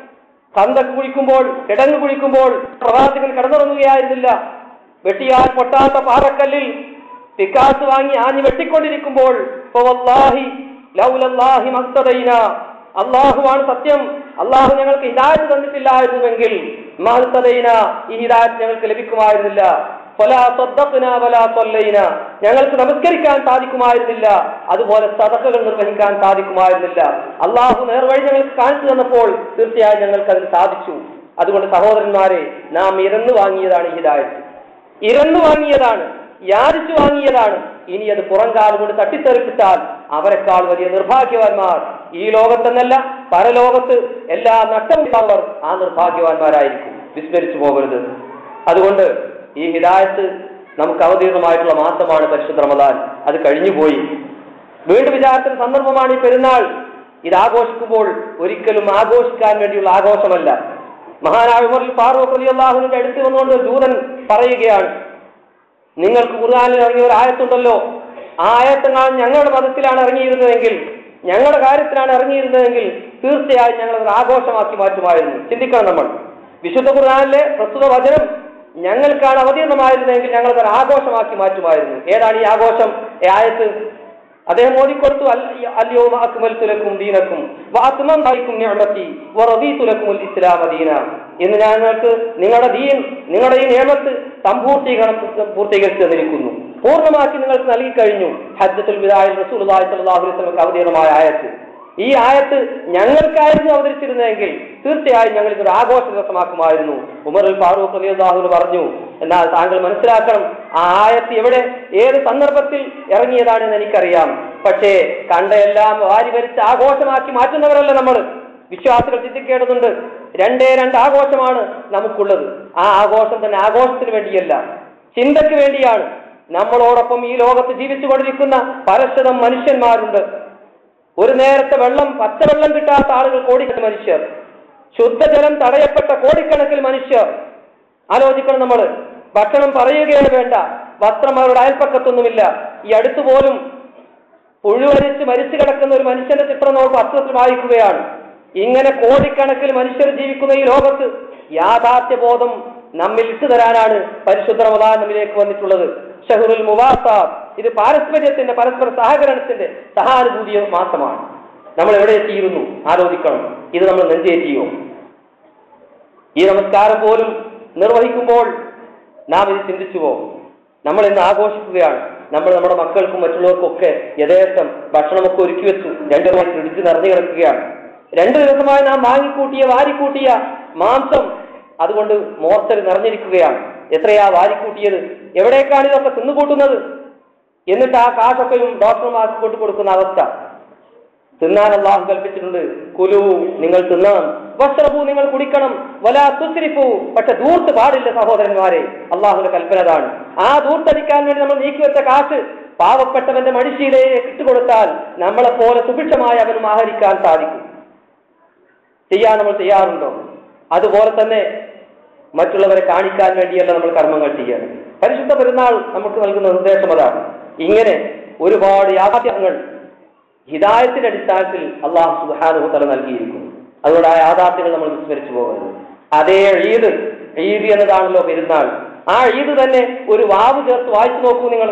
കന്തക്ക് കുഴിക്കുമ്പോൾ കിടങ്ങ് കുഴിക്കുമ്പോൾ പ്രവാചകൻ കിടന്നുറങ്ങുകയായിരുന്നില്ല വെട്ടിയാൽ പൊട്ടാത്ത പാറക്കല്ലിൽ പിക്കാസ് വാങ്ങി ആഞ്ഞു വെട്ടിക്കൊണ്ടിരിക്കുമ്പോൾ ഫവല്ലാഹി ലൗലല്ലാഹി മഖ്തദൈന അള്ളാഹുവാണ് സത്യം അള്ളാഹു ഞങ്ങൾക്ക് ഹിദായത്ത് തന്നിട്ടില്ലായിരുന്നുവെങ്കിൽ മഹത്തദൈന ഈ ഹിദായത്ത് ഞങ്ങൾക്ക് ലഭിക്കുമായിരുന്നില്ല ഫലാ സദ്ദഖ്നാ വലാ സല്ലൈന ഞങ്ങൾക്ക് നമസ്കരിക്കാൻ സാധിക്കുമായിരുന്നില്ല അതുപോലെ സദഖകൾ നിർവഹിക്കാൻ സാധിക്കുമായിരുന്നില്ല അള്ളാഹു നേർവഴി ഞങ്ങൾക്ക് കാണിച്ചു തന്നപ്പോൾ തീർച്ചയായും ഞങ്ങൾക്ക് അതിന് സാധിച്ചു അതുകൊണ്ട് സഹോദരന്മാരെ നാം ഇരന്നു വാങ്ങിയതാണ് ഈ ഹിദായത്ത് ഇരന്നു വാങ്ങിയതാണ് യാചിച്ചു വാങ്ങിയതാണ് ഇനി അത് പുറംകാലം കൊണ്ട് തട്ടിത്തെറിപ്പിച്ചാൽ അവരെക്കാൾ വലിയ നിർഭാഗ്യവാന്മാർ ഈ ലോകത്തെന്നല്ല പരലോകത്ത് എല്ലാ നഷ്ടമുള്ളവർ ആ നിർഭാഗ്യവാന്മാരായിരിക്കും വിസ്മരിച്ചു പോകരുത് അതുകൊണ്ട് ഈ ഹിദായത്ത് നമുക്ക് അവതീർണമായിട്ടുള്ള മാസമാണ് പരിശുദ്ധ റമദാൻ അത് കഴിഞ്ഞുപോയി വീണ്ടും വിചാരത്തിന് സന്ദർഭമാണ് ഈ പെരുന്നാൾ ഇത് ആഘോഷിക്കുമ്പോൾ ഒരിക്കലും ആഘോഷിക്കാൻ വേണ്ടിയുള്ള ആഘോഷമല്ല മഹാനായ ഉമറിൽ ഫാറൂഖ് അലി അള്ളാഹുവിന്റെ അടുത്ത് വന്നുകൊണ്ട് ഒരു ദൂതൻ പറയുകയാണ് നിങ്ങൾക്ക് ഖുർആാനിൽ ഇറങ്ങിയ ഒരു ആയത്തുണ്ടല്ലോ ആ ആയത്തെങ്ങാൻ ഞങ്ങളുടെ മതത്തിലാണ് ഇറങ്ങിയിരുന്നതെങ്കിൽ ഞങ്ങളുടെ കാര്യത്തിലാണ് ഇറങ്ങിയിരുന്നതെങ്കിൽ തീർച്ചയായും ഞങ്ങൾ അത് ആഘോഷമാക്കി മാറ്റുമായിരുന്നു ചിന്തിക്കണം നമ്മൾ വിശുദ്ധ ഖുർആാനിലെ പ്രസ്തുത വചനം ഞങ്ങൾക്കാണ് അവതീർണമായിരുന്നതെങ്കിൽ ഞങ്ങൾ അത് ആഘോഷമാക്കി മാറ്റുമായിരുന്നു ഏതാണ് ഈ ആഘോഷം ഈ ആയത്ത് അദ്ദേഹം ഓടിക്കൊടുത്തു അല്ലയോ അക്മൽത്തുലക്കും ദീനക്കും വാത്മം തായിക്കും നിയമത്തി വറദീതുലക്കും ഇസ്ലാമ ദീന എന്ന് ഞാൻ നിങ്ങൾക്ക് നിങ്ങളുടെ ദീൻ നിങ്ങളുടെ ഈ നിയമത്ത് സമ്പൂർത്തീകരണം പൂർത്തീകരിച്ചു തന്നിരിക്കുന്നു പൂർണ്ണമാക്കി നിങ്ങൾക്ക് നൽകി കഴിഞ്ഞു ഹജ്ജത്തുൽ വിദായിൽ റസൂൽ സല്ലല്ലാഹു അലൈഹി വസല്ലം അവതീർണമായ ആയത്ത് ഈ ആയത്ത് ഞങ്ങൾക്കായിരുന്നു അവതരിച്ചിരുന്നതെങ്കിൽ തീർച്ചയായും ഞങ്ങൾ ഇതൊരു ആഘോഷ ദിവസമാക്കുമായിരുന്നു ഉമർ അൽ ഫാറൂഖ് അലി അള്ളാഹുന് പറഞ്ഞു എന്നാൽ താങ്കൾ മനസ്സിലാക്കണം ആ ആയത്ത് എവിടെ ഏത് സന്ദർഭത്തിൽ ഇറങ്ങിയതാണെന്ന് എനിക്കറിയാം പക്ഷേ കണ്ടയെല്ലാം വാരി ഭരിച്ച് ആഘോഷമാക്കി മാറ്റുന്നവരല്ല നമ്മൾ വിശ്വാസികൾ ചിന്തിക്കേണ്ടതുണ്ട് രണ്ടേ രണ്ട് ആഘോഷമാണ് നമുക്കുള്ളത് ആ ആഘോഷം തന്നെ ആഘോഷത്തിന് വേണ്ടിയല്ല ചിന്തയ്ക്ക് വേണ്ടിയാണ് നമ്മളോടൊപ്പം ഈ ലോകത്ത് ജീവിച്ചുകൊണ്ടിരിക്കുന്ന പരശതം മനുഷ്യന്മാരുണ്ട് ഒരു നേരത്തെ വെള്ളം പച്ചവെള്ളം കിട്ടാത്ത ആളുകൾ കോടിക്കണക്കിന് മനുഷ്യർ ശുദ്ധജലം തടയപ്പെട്ട കോടിക്കണക്കിന് മനുഷ്യർ ആലോചിക്കണം നമ്മൾ ഭക്ഷണം പറയുകയാണ് വേണ്ട വസ്ത്രം അവരുടെ അയൽപ്പക്കത്തൊന്നുമില്ല ഈ അടുത്തു പോലും പുഴുവരിച്ച് മരിച്ചു കിടക്കുന്ന ഒരു മനുഷ്യന്റെ ചിത്രം നമ്മൾ പത്രത്തിൽ വായിക്കുകയാണ് ഇങ്ങനെ കോടിക്കണക്കിന് മനുഷ്യർ ജീവിക്കുന്ന ഈ ലോകത്ത് യാഥാർത്ഥ്യബോധം നമ്മിൽ ഇട്ടു തരാനാണ് പരിശുദ്ധ റമദാൻ നമ്മിലേക്ക് വന്നിട്ടുള്ളത് ഷഹുറുൽ മുവാസാദ് ഇത് പാരസ്പര്യത്തിന്റെ പരസ്പര സഹകരണത്തിന്റെ സഹാനുഭൂതിയ മാസമാണ് നമ്മൾ എവിടെ എത്തിയിരുന്നു ആലോചിക്കണം ഇത് നമ്മൾ നെഞ്ചേറ്റിയോ ഈ നമസ്കാരം പോലും നിർവഹിക്കുമ്പോൾ നാം ഇത് ചിന്തിച്ചുവോ നമ്മൾ ഇന്ന് ആഘോഷിക്കുകയാണ് നമ്മൾ നമ്മുടെ മക്കൾക്കും മറ്റുള്ളവർക്കും ഒക്കെ യഥേഷ്ടം ഭക്ഷണമൊക്കെ ഒരുക്കി വെച്ചു രണ്ടു ദിവസം ഫ്രിഡ്ജ് നിറഞ്ഞു കിടക്കുകയാണ് രണ്ടു ദിവസമായി നാം വാങ്ങിക്കൂട്ടിയ വാരിക്കൂട്ടിയ മാംസം അതുകൊണ്ട് മോർച്ചൽ നിറഞ്ഞിരിക്കുകയാണ് എത്രയാ വാരിക്കൂട്ടിയത് എവിടേക്കാണ് ഇതൊക്കെ തിന്നുകൂട്ടുന്നത് എന്നിട്ട് ആ കാശൊക്കെയും ഡോക്ടർമാർക്ക് കൊണ്ടു കൊടുക്കുന്ന അവസ്ഥ തിന്നാൻ അള്ളാഹു കൽപ്പിച്ചിട്ടുണ്ട് കുലു നിങ്ങൾ തിന്നണം വസ്ത്രപൂ നിങ്ങൾ കുടിക്കണം വലാ തുസ്രിഫു പക്ഷെ ദൂർത്ത് പാടില്ല സഹോദരന്മാരെ അള്ളാഹുവിന്റെ കൽപ്പന അതാണ് ആ ദൂർത്തടിക്കാൻ വേണ്ടി നമ്മൾ നീക്കിവെച്ച കാശ് പാവപ്പെട്ടവന്റെ മടിശീലയെ ഇട്ടുകൊടുത്താൽ നമ്മളെ പോലെ സുഭിക്ഷമായി അവനും ആഹരിക്കാൻ സാധിക്കും ചെയ്യാൻ നമ്മൾ ചെയ്യാറുണ്ടോ അതുപോലെ തന്നെ മറ്റുള്ളവരെ കാണിക്കാൻ വേണ്ടിയല്ല നമ്മൾ കർമ്മങ്ങൾ ചെയ്യേണ്ടത് പരിശുദ്ധ പെരുന്നാൾ നമുക്ക് നൽകുന്ന നിർദ്ദേശം അതാണ് ഇങ്ങനെ ഒരുപാട് യാഥാർത്ഥ്യങ്ങൾ ഹിദായത്തിന്റെ അടിസ്ഥാനത്തിൽ അള്ളാഹു സുഹാനുഹു തല നൽകിയിരിക്കുന്നു അതുകൊണ്ട് ആ യാഥാർത്ഥ്യങ്ങൾ നമ്മൾ വിസ്മരിച്ചു പോകരുത് അതേ ഈദ് ഈദ് എന്നതാണല്ലോ പെരുന്നാൾ ആ ഈദ് തന്നെ ഒരു വാവ് ചേർത്ത് വായിച്ചു നോക്കൂ നിങ്ങൾ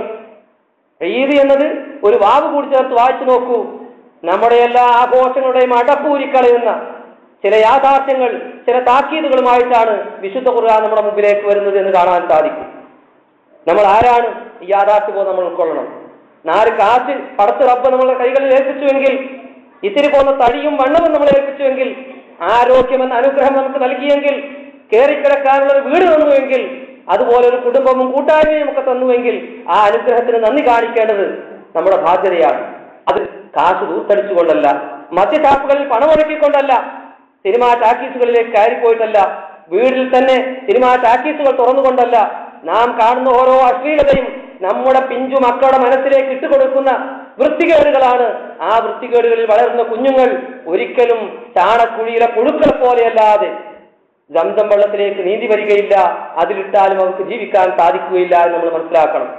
ഈദ് എന്നത് ഒരു വാവ് കൂടി ചേർത്ത് വായിച്ചു നോക്കൂ നമ്മുടെ എല്ലാ ആഘോഷങ്ങളുടെയും അടപ്പൂരിക്കളയുന്ന ചില യാഥാർത്ഥ്യങ്ങൾ ചില താക്കീതുകളുമായിട്ടാണ് വിശുദ്ധ ഖുർആൻ നമ്മുടെ മുമ്പിലേക്ക് വരുന്നത് എന്ന് കാണാൻ സാധിക്കും നമ്മൾ ആരാണ് ഈ യാഥാർത്ഥ്യബോധം നമ്മൾ ഉൾക്കൊള്ളണം നാല് കാശ് പടത്ത് റബ്ബ് നമ്മളെ കൈകളിൽ ഏൽപ്പിച്ചുവെങ്കിൽ ഇത്തിരി പോന്ന തടിയും വണ്ണവും നമ്മളെ ഏൽപ്പിച്ചുവെങ്കിൽ ആരോഗ്യമെന്ന അനുഗ്രഹം നമുക്ക് നൽകിയെങ്കിൽ കയറിക്കിടക്കാനുള്ള ഒരു വീട് തന്നുവെങ്കിൽ അതുപോലെ ഒരു കുടുംബവും കൂട്ടായ്മയും ഒക്കെ തന്നുവെങ്കിൽ ആ അനുഗ്രഹത്തിന് നന്ദി കാണിക്കേണ്ടത് നമ്മുടെ ബാധ്യതയാണ് അത് കാശ് ദൂർത്തടിച്ചുകൊണ്ടല്ല മറ്റ് ഷാപ്പുകളിൽ പണമൊഴുക്കിക്കൊണ്ടല്ല സിനിമാ ടാക്കീസുകളിലേക്ക് കയറിപ്പോയിട്ടല്ല വീട്ടിൽ തന്നെ സിനിമാ ടാക്കീസുകൾ തുറന്നുകൊണ്ടല്ല നാം കാണുന്ന ഓരോ അശ്ലീലതയും നമ്മുടെ പിഞ്ചു മക്കളുടെ മനസ്സിലേക്ക് ഇട്ടുകൊടുക്കുന്ന വൃത്തികേടുകളാണ് ആ വൃത്തികേടുകളിൽ വളരുന്ന കുഞ്ഞുങ്ങൾ ഒരിക്കലും ചാണക്കുഴിയിലെ പുഴുക്കളെ പോലെയല്ലാതെ ജംസം വെള്ളത്തിലേക്ക് നീന്തി വരികയില്ല അതിലിട്ടാലും അവർക്ക് ജീവിക്കാൻ സാധിക്കുകയില്ല എന്ന് നമ്മൾ മനസ്സിലാക്കണം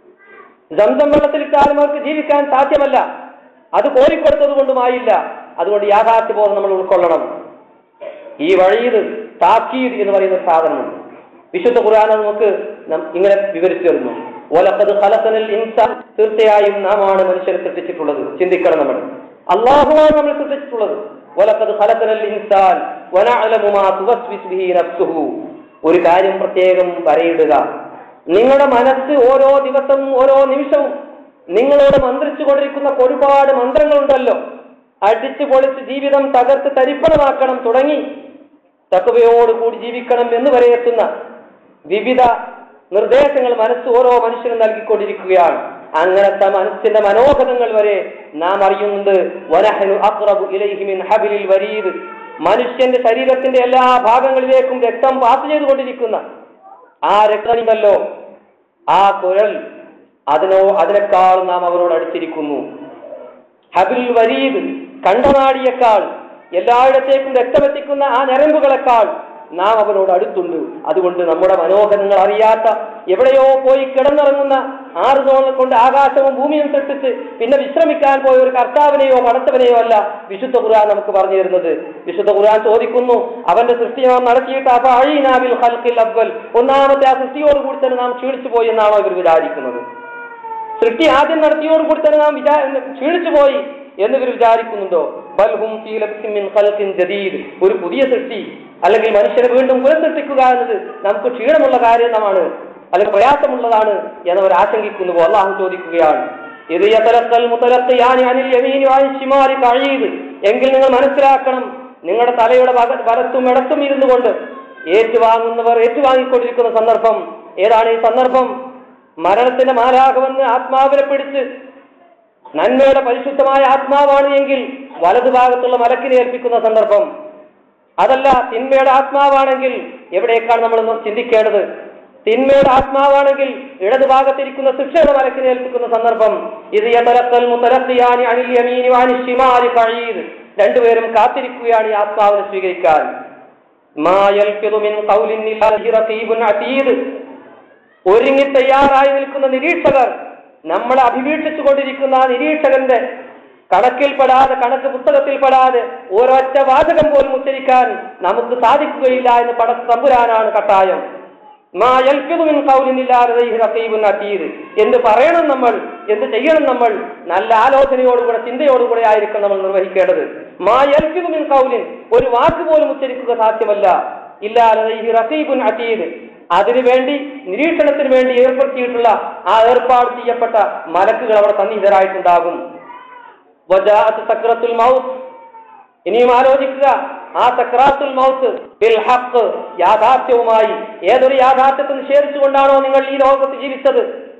ജംസം വെള്ളത്തിലിട്ടാലും അവർക്ക് ജീവിക്കാൻ സാധ്യമല്ല അത് കോരിക്കൊടുത്തത് കൊണ്ടുമായില്ല അതുകൊണ്ട് യാഥാർത്ഥ്യബോധം നമ്മൾ ഉൾക്കൊള്ളണം ഈ വഴീത് താക്കീത് എന്ന് പറയുന്ന ഒരു സാധനമുണ്ട് വിശുദ്ധ ഖുർആൻ അത് നമുക്ക് നം- ഇങ്ങനെ വിവരിച്ചു തരുന്നു ഒലക്കത് ഖലഖനൽ ഇൻസാൻ തീർച്ചയായും നാം ആണ് മനുഷ്യരെ സൃഷ്ടിച്ചിട്ടുള്ളത് ചിന്തിക്കണം നമ്മൾ അള്ളാഹുവാണ് നമ്മൾ സൃഷ്ടിച്ചിട്ടുള്ളത് ഒലക്കത് ഖലഖനൽ ഇൻസാൻ വനഅലമു മാ തുവസ്വിസ് ബിഹി നഫ്സുഹു ഒരു കാര്യം പ്രത്യേകം വരയിടുക നിങ്ങളുടെ മനസ്സ് ഓരോ ദിവസവും ഓരോ നിമിഷവും നിങ്ങളോട് മന്ത്രിച്ചു കൊണ്ടിരിക്കുന്ന ഒരുപാട് മന്ത്രങ്ങളുണ്ടല്ലോ അടിച്ചു പൊളിച്ച് ജീവിതം തകർത്ത് തരിപ്പണമാക്കണം തുടങ്ങി തക്കവയോടുകൂടി ജീവിക്കണം എന്ന് വരെ എത്തുന്ന വിവിധ നിർദ്ദേശങ്ങൾ മനസ്സ് ഓരോ മനുഷ്യനും നൽകിക്കൊണ്ടിരിക്കുകയാണ് അങ്ങനത്തെ മനസ്സിന്റെ മനോഗതങ്ങൾ വരെ നാം അറിയുന്നുണ്ട് വനഹനു അഖ്റബു ഇലൈഹി മിൻ ഹബിലിൽ വരീദ് മനുഷ്യന്റെ ശരീരത്തിന്റെ എല്ലാ ഭാഗങ്ങളിലേക്കും രക്തം പാസ് ചെയ്തുകൊണ്ടിരിക്കുന്ന ആ രക്തമുണ്ടല്ലോ ആ കുരൽ അതിനോ അതിനേക്കാൾ നാം അവരോട് അടുത്തിരിക്കുന്നു ഹബിൽ വരീദ് കണ്ടനാടിയേക്കാൾ എല്ലായിടത്തേക്കും രക്തമെത്തിക്കുന്ന ആ ഞരമ്പുകളെക്കാൾ നാം അവനോട് അടുത്തുണ്ട് അതുകൊണ്ട് നമ്മുടെ മനോഹരങ്ങൾ അറിയാത്ത എവിടെയോ പോയി കിടന്നിറങ്ങുന്ന ആറ് തോണൽ കൊണ്ട് ആകാശവും ഭൂമിയും സൃഷ്ടിച്ച് പിന്നെ വിശ്രമിക്കാൻ പോയ ഒരു കർത്താവിനെയോ പടത്തവനെയോ അല്ല വിശുദ്ധ ഖുർആൻ നമുക്ക് പറഞ്ഞു തരുന്നത് വിശുദ്ധ ഖുർആൻ ചോദിക്കുന്നു അവന്റെ സൃഷ്ടി നാം നടത്തിയിട്ട് അപ്പൊ അഴീനാവിൽ ഹൽക്കിൽ അവൽ ഒന്നാമത്തെ ആ സൃഷ്ടിയോടുകൂടി തന്നെ നാം ക്ഷീണിച്ചു പോയി എന്നാണോ ഇവർ വിചാരിക്കുന്നത് സൃഷ്ടി ആദ്യം നടത്തിയോടുകൂടി തന്നെ നാം വിചാ ക്ഷീണിച്ചു പോയി എന്ന് ഇവർ വിചാരിക്കുന്നുണ്ടോ ബൽഹും ഫീ ലബ്സിൻ മിൻ ഖൽഖിൻ ജദീദ് ഒരു പുതിയ സൃഷ്ടി അല്ലെങ്കിൽ മനുഷ്യനെ വീണ്ടും പുനഃസൃഷ്ടിക്കുക എന്നത് നമുക്ക് ക്ഷീണമുള്ള കാര്യമാണ് അല്ലെങ്കിൽ പ്രയാസമുള്ളതാണ് എന്നവർ ആശങ്കിക്കുന്നുവോ അള്ളാഹു ചോദിക്കുകയാണ് ഇത് യതലക്കൽ മുതലഖിയാനി അനിൽ യമീനി വഅൻ ശിമാലി ഖഈദ് എങ്കിൽ നിങ്ങൾ മനസ്സിലാക്കണം നിങ്ങളുടെ തലയുടെ വക- വലത്തും ഇടത്തും ഇരുന്നു കൊണ്ട് ഏറ്റുവാങ്ങുന്നവർ ഏറ്റുവാങ്ങിക്കൊണ്ടിരിക്കുന്ന സന്ദർഭം ഏതാണ് ഈ സന്ദർഭം മരണത്തിന്റെ മാലാകമെന്ന് ആത്മാവിനെ പിടിച്ച് നന്മയുടെ പരിശുദ്ധമായ ആത്മാവാണ് എങ്കിൽ വലതുഭാഗത്തുള്ള മലക്കിനെ ഏൽപ്പിക്കുന്ന സന്ദർഭം അതല്ല തിന്മയുടെ ആത്മാവാണെങ്കിൽ എവിടേക്കാണ് നമ്മൾ ഒന്ന് ചിന്തിക്കേണ്ടത് തിന്മയുടെ ആത്മാവാണെങ്കിൽ ഇടതുഭാഗത്തിരിക്കുന്ന ശിക്ഷയുടെ മലക്കിനെ ഏൽപ്പിക്കുന്ന സന്ദർഭം ഇത് യതലക്കൽ മുതലഖിയാനി അനിൽ യമീനി വഅനി ശിമാലി ഖഈദ് രണ്ടുപേരും കാത്തിരിക്കുകയാണ് ഈ ആത്മാവിനെ സ്വീകരിക്കാൻ മാ യൽഫിദു മിൻ ഖൗലിൻ ഇല്ലാ ലഹു റഖീബുൻ അതീദ് ഒരുങ്ങി തയ്യാറായി നിൽക്കുന്ന നിരീക്ഷകർ നമ്മളെ അഭിവീക്ഷിച്ചു കൊണ്ടിരിക്കുന്ന ആ നിരീക്ഷകന്റെ കണക്കിൽപ്പെടാതെ കണക്ക് പുസ്തകത്തിൽപ്പെടാതെ ഒരൊറ്റ വാചകം പോലും ഉച്ചരിക്കാൻ നമുക്ക് സാധിക്കുകയില്ല എന്ന് പട തമ്പുരാനാണ് കട്ടായം മാ യൽഫിദു മിൻ ഖൗലിൻ ഇല്ലാ ലദൈഹി റഖീബുൻ അതീദ് എന്ന് പറയണം നമ്മൾ എന്ത് ചെയ്യണം നമ്മൾ നല്ല ആലോചനയോടുകൂടെ ചിന്തയോടുകൂടെ ആയിരിക്കും നമ്മൾ നിർവഹിക്കേണ്ടത് മാ യൽഫിദു മിൻ ഖൗലിൻ ഒരു വാക്ക് പോലും ഉച്ചരിക്കുക സാധ്യമല്ല ഇല്ലാ ലദൈഹി റഖീബുൻ അതീദ് അതിനു വേണ്ടി നിരീക്ഷണത്തിന് വേണ്ടി ഏർപ്പെടുത്തിയിട്ടുള്ള ആ ഏർപ്പാട് ചെയ്യപ്പെട്ട മലക്കുകൾ അവിടെ സന്നിഹിതരായിട്ടുണ്ടാകും വജാഅത്ത് സക്രത്തുൽ മൗത്ത് ഇനിയും ആലോചിക്കുക ആ സക്രാത്തുൽ മൗത്ത് ബിൽ ഹഖ് യാഥാർത്ഥ്യവുമായി ഏതൊരു യാഥാർത്ഥ്യത്തെ നിഷേധിച്ചുകൊണ്ടാണോ നിങ്ങൾ ഈ ലോകത്ത് ജീവിച്ചത്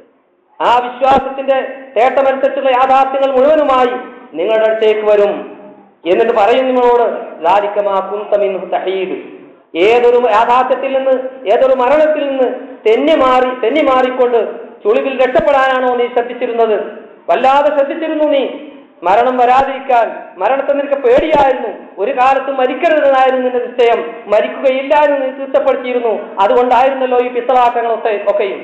ആ വിശ്വാസത്തിന്റെ തേട്ടമനുസരിച്ചുള്ള യാഥാർത്ഥ്യങ്ങൾ മുഴുവനുമായി നിങ്ങളുടെ അടുത്തേക്ക് വരും എന്നിട്ട് പറയും നിങ്ങളോട് ലാലിക്കമാ കുന്തമിൻ തഹീദ് ഏതൊരു യാഥാർത്ഥ്യത്തിൽ നിന്ന് ഏതൊരു മരണത്തിൽ നിന്ന് തെന്നി മാറി തെന്നി മാറിക്കൊണ്ട് ചുളിവിൽ രക്ഷപ്പെടാനാണോ നീ ശ്രദ്ധിച്ചിരുന്നത് വല്ലാതെ ശ്രദ്ധിച്ചിരുന്നു നീ മരണം വരാതിരിക്കാൻ മരണത്തെ നിനക്ക് പേടിയായിരുന്നു ഒരു കാലത്ത് മരിക്കരുതെന്നായിരുന്നു നിന്റെ നിശ്ചയം മരിക്കുകയില്ല എന്ന് നീ തീർച്ചപ്പെടുത്തിയിരുന്നു അതുകൊണ്ടായിരുന്നല്ലോ ഈ പിത്തളാട്ടങ്ങളൊക്കെ ഒക്കെയും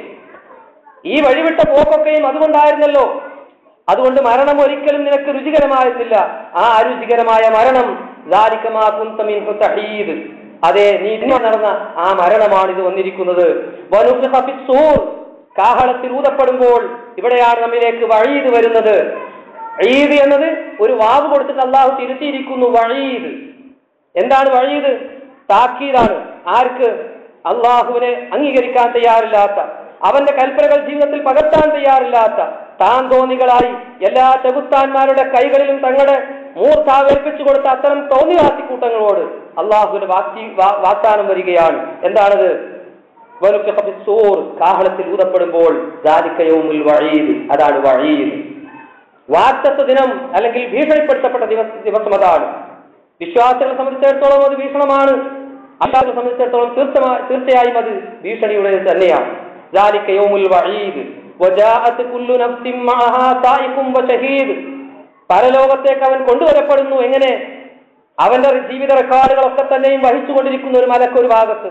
ഈ വഴിവിട്ട പോക്കൊക്കെയും അതുകൊണ്ടായിരുന്നല്ലോ അതുകൊണ്ട് മരണം ഒരിക്കലും നിനക്ക് രുചികരമായിരുന്നില്ല ആ അരുചികരമായ മരണം ലാലിക്കമാ കുന്തമിൻ തഹീദ് അതെ നീ ഇതിന് നടന്ന ആ മരണമാണ് ഇത് വന്നിരിക്കുന്നത് വനുഫിഖ ഫിസ്സൂർ. കാഹളത്തിൽ ഊതപ്പെടുമ്പോൾ ഇവിടെയാണ് നമ്മിലേക്ക് വഴീത് വരുന്നത് ഈദ് എന്നത് ഒരു വാവ് കൊടുത്തിട്ട് അള്ളാഹു തിരുത്തിയിരിക്കുന്നു വഴീത് എന്താണ് വഴീത് താക്കീതാണ് ആർക്ക് അള്ളാഹുവിനെ അംഗീകരിക്കാൻ തയ്യാറില്ലാത്ത അവന്റെ കൽപ്പനകൾ ജീവിതത്തിൽ പകർത്താൻ തയ്യാറില്ലാത്ത താൻ തോന്നികളായി എല്ലാ ചെകുത്താന്മാരുടെ കൈകളിലും തങ്ങളുടെ മൂർധാവേൽപ്പിച്ചു കൊടുത്ത അത്തരം തോന്നിവാസിക്കൂട്ടങ്ങളോട് അള്ളാഹുവിന്റെ വാക്തി വാ- വാഗ്ദാനം വരികയാണ് എന്താണത് വനുഫിഖ ഫിസ്സൂർ. കാഹളത്തിൽ ഊതപ്പെടുമ്പോൾ ദാലിക്കയൗമുൽ വഴീദ് അതാണ് വഴീദ് വാക്തത്വ ദിനം അല്ലെങ്കിൽ ഭീഷണിപ്പെടുത്തപ്പെട്ട ദിവസ ദിവസം അതാണ് വിശ്വാസികളെ സംബന്ധിച്ചിടത്തോളം അത് ഭീഷണമാണ് അല്ലാതെ സംബന്ധിച്ചിടത്തോളം തീർച്ചയാ- തീർച്ചയായും അത് ഭീഷണിയുടെ തന്നെയാണ് ذلك يوم الوعيد وجاءت كل نفس معها سائق وشهيد പരലോകത്തേക്ക് അവൻ കൊണ്ടുവരപ്പെടുന്നു എങ്ങനെ അവന്റെ ജീവിത റെക്കോർഡുകളൊക്കെ തന്നെയും വഹിച്ചുകൊണ്ടിരിക്കുന്ന ഒരു മലക്ക് ഒരു ഭാഗത്ത്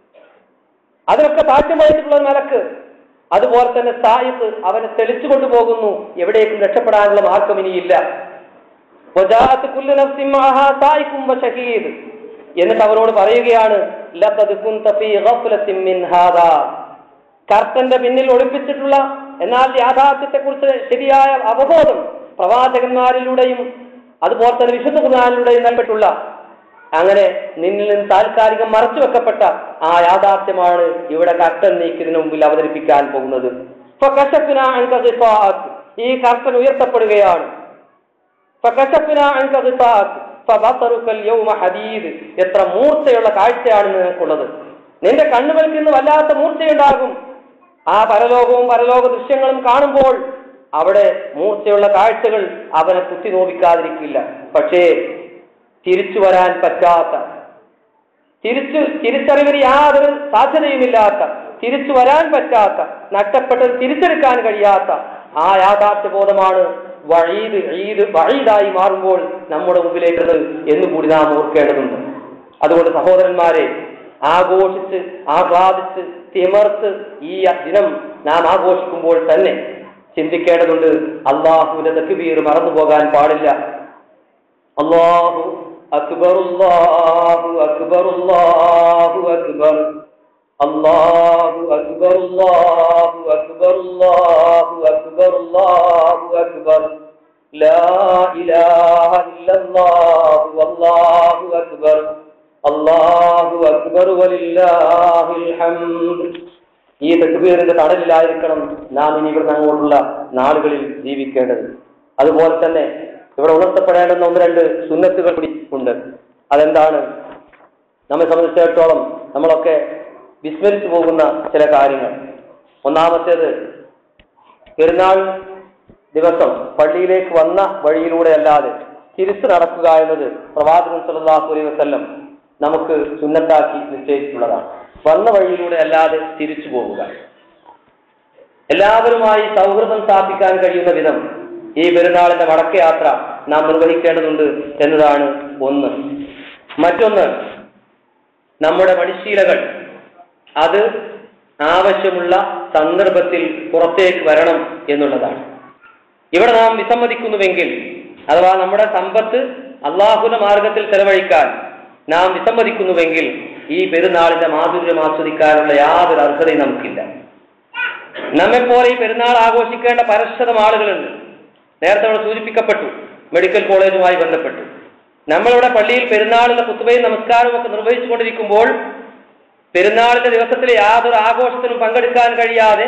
അതിനൊക്കെ സാക്ഷ്യം വഹിച്ചിട്ടുള്ള ഒരു മലക്ക് അതുപോലെ തന്നെ സായിപ്പ് അവനെ തെളിച്ചു കൊണ്ടുപോകുന്നു എവിടേക്കും രക്ഷപ്പെടാനുള്ള മാർഗം ഇനിയില്ല വജാഅത്ത് കുല്ലു നഫ്സിൻ മഅഹാ സായിഖും വശഹീദ്. എന്നിട്ട് അവരോട് പറയുകയാണ് ലഖദ് കുന്ത ഫീ ഗഫ്ലത്തിൻ മിൻ ഹാദാ കർത്തന്റെ പിന്നിൽ ഒളിപ്പിച്ചിട്ടുള്ള എന്നാൽ യാഥാർത്ഥ്യത്തെക്കുറിച്ച് ശരിയായ അവബോധം പ്രവാചകന്മാരിലൂടെയും അതുപോലെ തന്നെ വിശുദ്ധ ഖുർആാനിലൂടെയും നൽകപ്പെട്ടുള്ള അങ്ങനെ നിന്നിൽ നിന്ന് താൽക്കാലികം മറച്ചു വെക്കപ്പെട്ട ആ യാഥാർത്ഥ്യമാണ് ഇവിടെ കർത്തൻ നീക്കിയതിനു മുമ്പിൽ അവതരിപ്പിക്കാൻ പോകുന്നത് ഫകശഫ്നാ അൻക ഗിസാഅക്. ഈ കർത്തൻ ഉയർത്തപ്പെടുകയാണ് ഫകശഫ്നാ അൻക ഗിസാഅക്. ഫബസറുക യൗമ ഹദീദ്. എത്ര മൂർച്ചയുള്ള കാഴ്ചയാണ് നിനക്കുള്ളത് നിന്റെ കണ്ണുകൾക്ക് ഇന്ന് വല്ലാത്ത മൂർച്ചയുണ്ടാകും ആ പരലോകവും പരലോക ദൃശ്യങ്ങളും കാണുമ്പോൾ അവിടെ മൂർച്ചയുള്ള കാഴ്ചകൾ അവനെ കുത്തി നോവിക്കാതിരിക്കില്ല പക്ഷേ തിരിച്ചു വരാൻ പറ്റാത്ത തിരിച്ചു തിരിച്ചറിവിന് യാതൊരു സാധ്യതയുമില്ലാത്ത തിരിച്ചു വരാൻ പറ്റാത്ത നഷ്ടപ്പെട്ടത് തിരിച്ചെടുക്കാൻ കഴിയാത്ത ആ യാഥാർത്ഥ്യബോധമാണ് വഴീത് ഈദ് വഴീതായി മാറുമ്പോൾ നമ്മുടെ മുമ്പിലേക്കുള്ളത് എന്നുകൂടി നാം ഓർക്കേണ്ടതുണ്ട് അതുകൊണ്ട് സഹോദരന്മാരെ ആഘോഷിച്ച് ആഹ്ലാദിച്ച് തിമർത്ത് ഈ ദിനം നാം ആഘോഷിക്കുമ്പോൾ തന്നെ ചിന്തിക്കേണ്ടതുണ്ട് അള്ളാഹുവിന്റെ തക്ബീർ മറന്നു പോകാൻ പാടില്ല അള്ളാഹു അക്ബർ അല്ലാഹു അക്ബർ അല്ലാഹു അക്ബർ അല്ലാഹു അക്ബർ അല്ലാഹു അക്ബർ അല്ലാഹു അക്ബർ അല്ലാഹു അക്ബർ ലാ ഇലാഹ ഇല്ലല്ലാഹു വല്ലാഹു അക്ബർ അല്ലാഹു അക്ബർ വലില്ലാഹിൽ ഹംദ് ഈ തക്ബീറിന്റെ തടലിലായിരിക്കണം നാം ഇനി ഇവിടെ അങ്ങോട്ടുള്ള നാളുകളിൽ ജീവിക്കേണ്ടത് അതുപോലെ തന്നെ ഇവിടെ ഉണർത്തപ്പെടേണ്ടുന്ന ഒന്ന് രണ്ട് സുന്നത്തുകൾ കൂടി ഉണ്ട് അതെന്താണ് നമ്മെ സംബന്ധിച്ചിടത്തോളം നമ്മളൊക്കെ വിസ്മരിച്ചു പോകുന്ന ചില കാര്യങ്ങൾ ഒന്നാമത്തേത് പെരുന്നാൾ ദിവസം പള്ളിയിലേക്ക് വന്ന വഴിയിലൂടെ അല്ലാതെ തിരിച്ചു നടക്കുക എന്നത് പ്രവാചകൻ സല്ലല്ലാഹു അലൈഹി വസല്ലം നമുക്ക് സുന്നത്താക്കി നിശ്ചയിച്ചിട്ടുള്ളതാണ് വന്ന വഴിയിലൂടെ അല്ലാതെ തിരിച്ചു പോവുക എല്ലാവരുമായി സൗഹൃദം സ്ഥാപിക്കാൻ കഴിയുന്ന വിധം ഈ പെരുന്നാളിന്റെ മടക്കയാത്ര നാം നിർവഹിക്കേണ്ടതുണ്ട് എന്നതാണ് ഒന്ന് മറ്റൊന്ന് നമ്മുടെ മടിശീലകൾ അത് ആവശ്യമുള്ള സന്ദർഭത്തിൽ പുറത്തേക്ക് വരണം എന്നുള്ളതാണ് ഇവിടെ നാം വിസമ്മതിക്കുന്നുവെങ്കിൽ അഥവാ നമ്മുടെ സമ്പത്ത് അള്ളാഹുല മാർഗത്തിൽ ചെലവഴിക്കാൻ നാം വിസമ്മതിക്കുന്നുവെങ്കിൽ ഈ പെരുന്നാളിന്റെ മാധുര്യം ആസ്വദിക്കാനുള്ള യാതൊരു അർഹതയും നമുക്കില്ല നമ്മെപ്പോലെ ഈ പെരുന്നാൾ ആഘോഷിക്കേണ്ട പരശതം ആളുകളുണ്ട് നേരത്തെ അവിടെ സൂചിപ്പിക്കപ്പെട്ടു മെഡിക്കൽ കോളേജുമായി ബന്ധപ്പെട്ടു നമ്മളിവിടെ പള്ളിയിൽ പെരുന്നാളിന്റെ കുത്തുബയും നമസ്കാരവും ഒക്കെ നിർവഹിച്ചുകൊണ്ടിരിക്കുമ്പോൾ പെരുന്നാളിന്റെ ദിവസത്തിൽ യാതൊരു ആഘോഷത്തിനും പങ്കെടുക്കാൻ കഴിയാതെ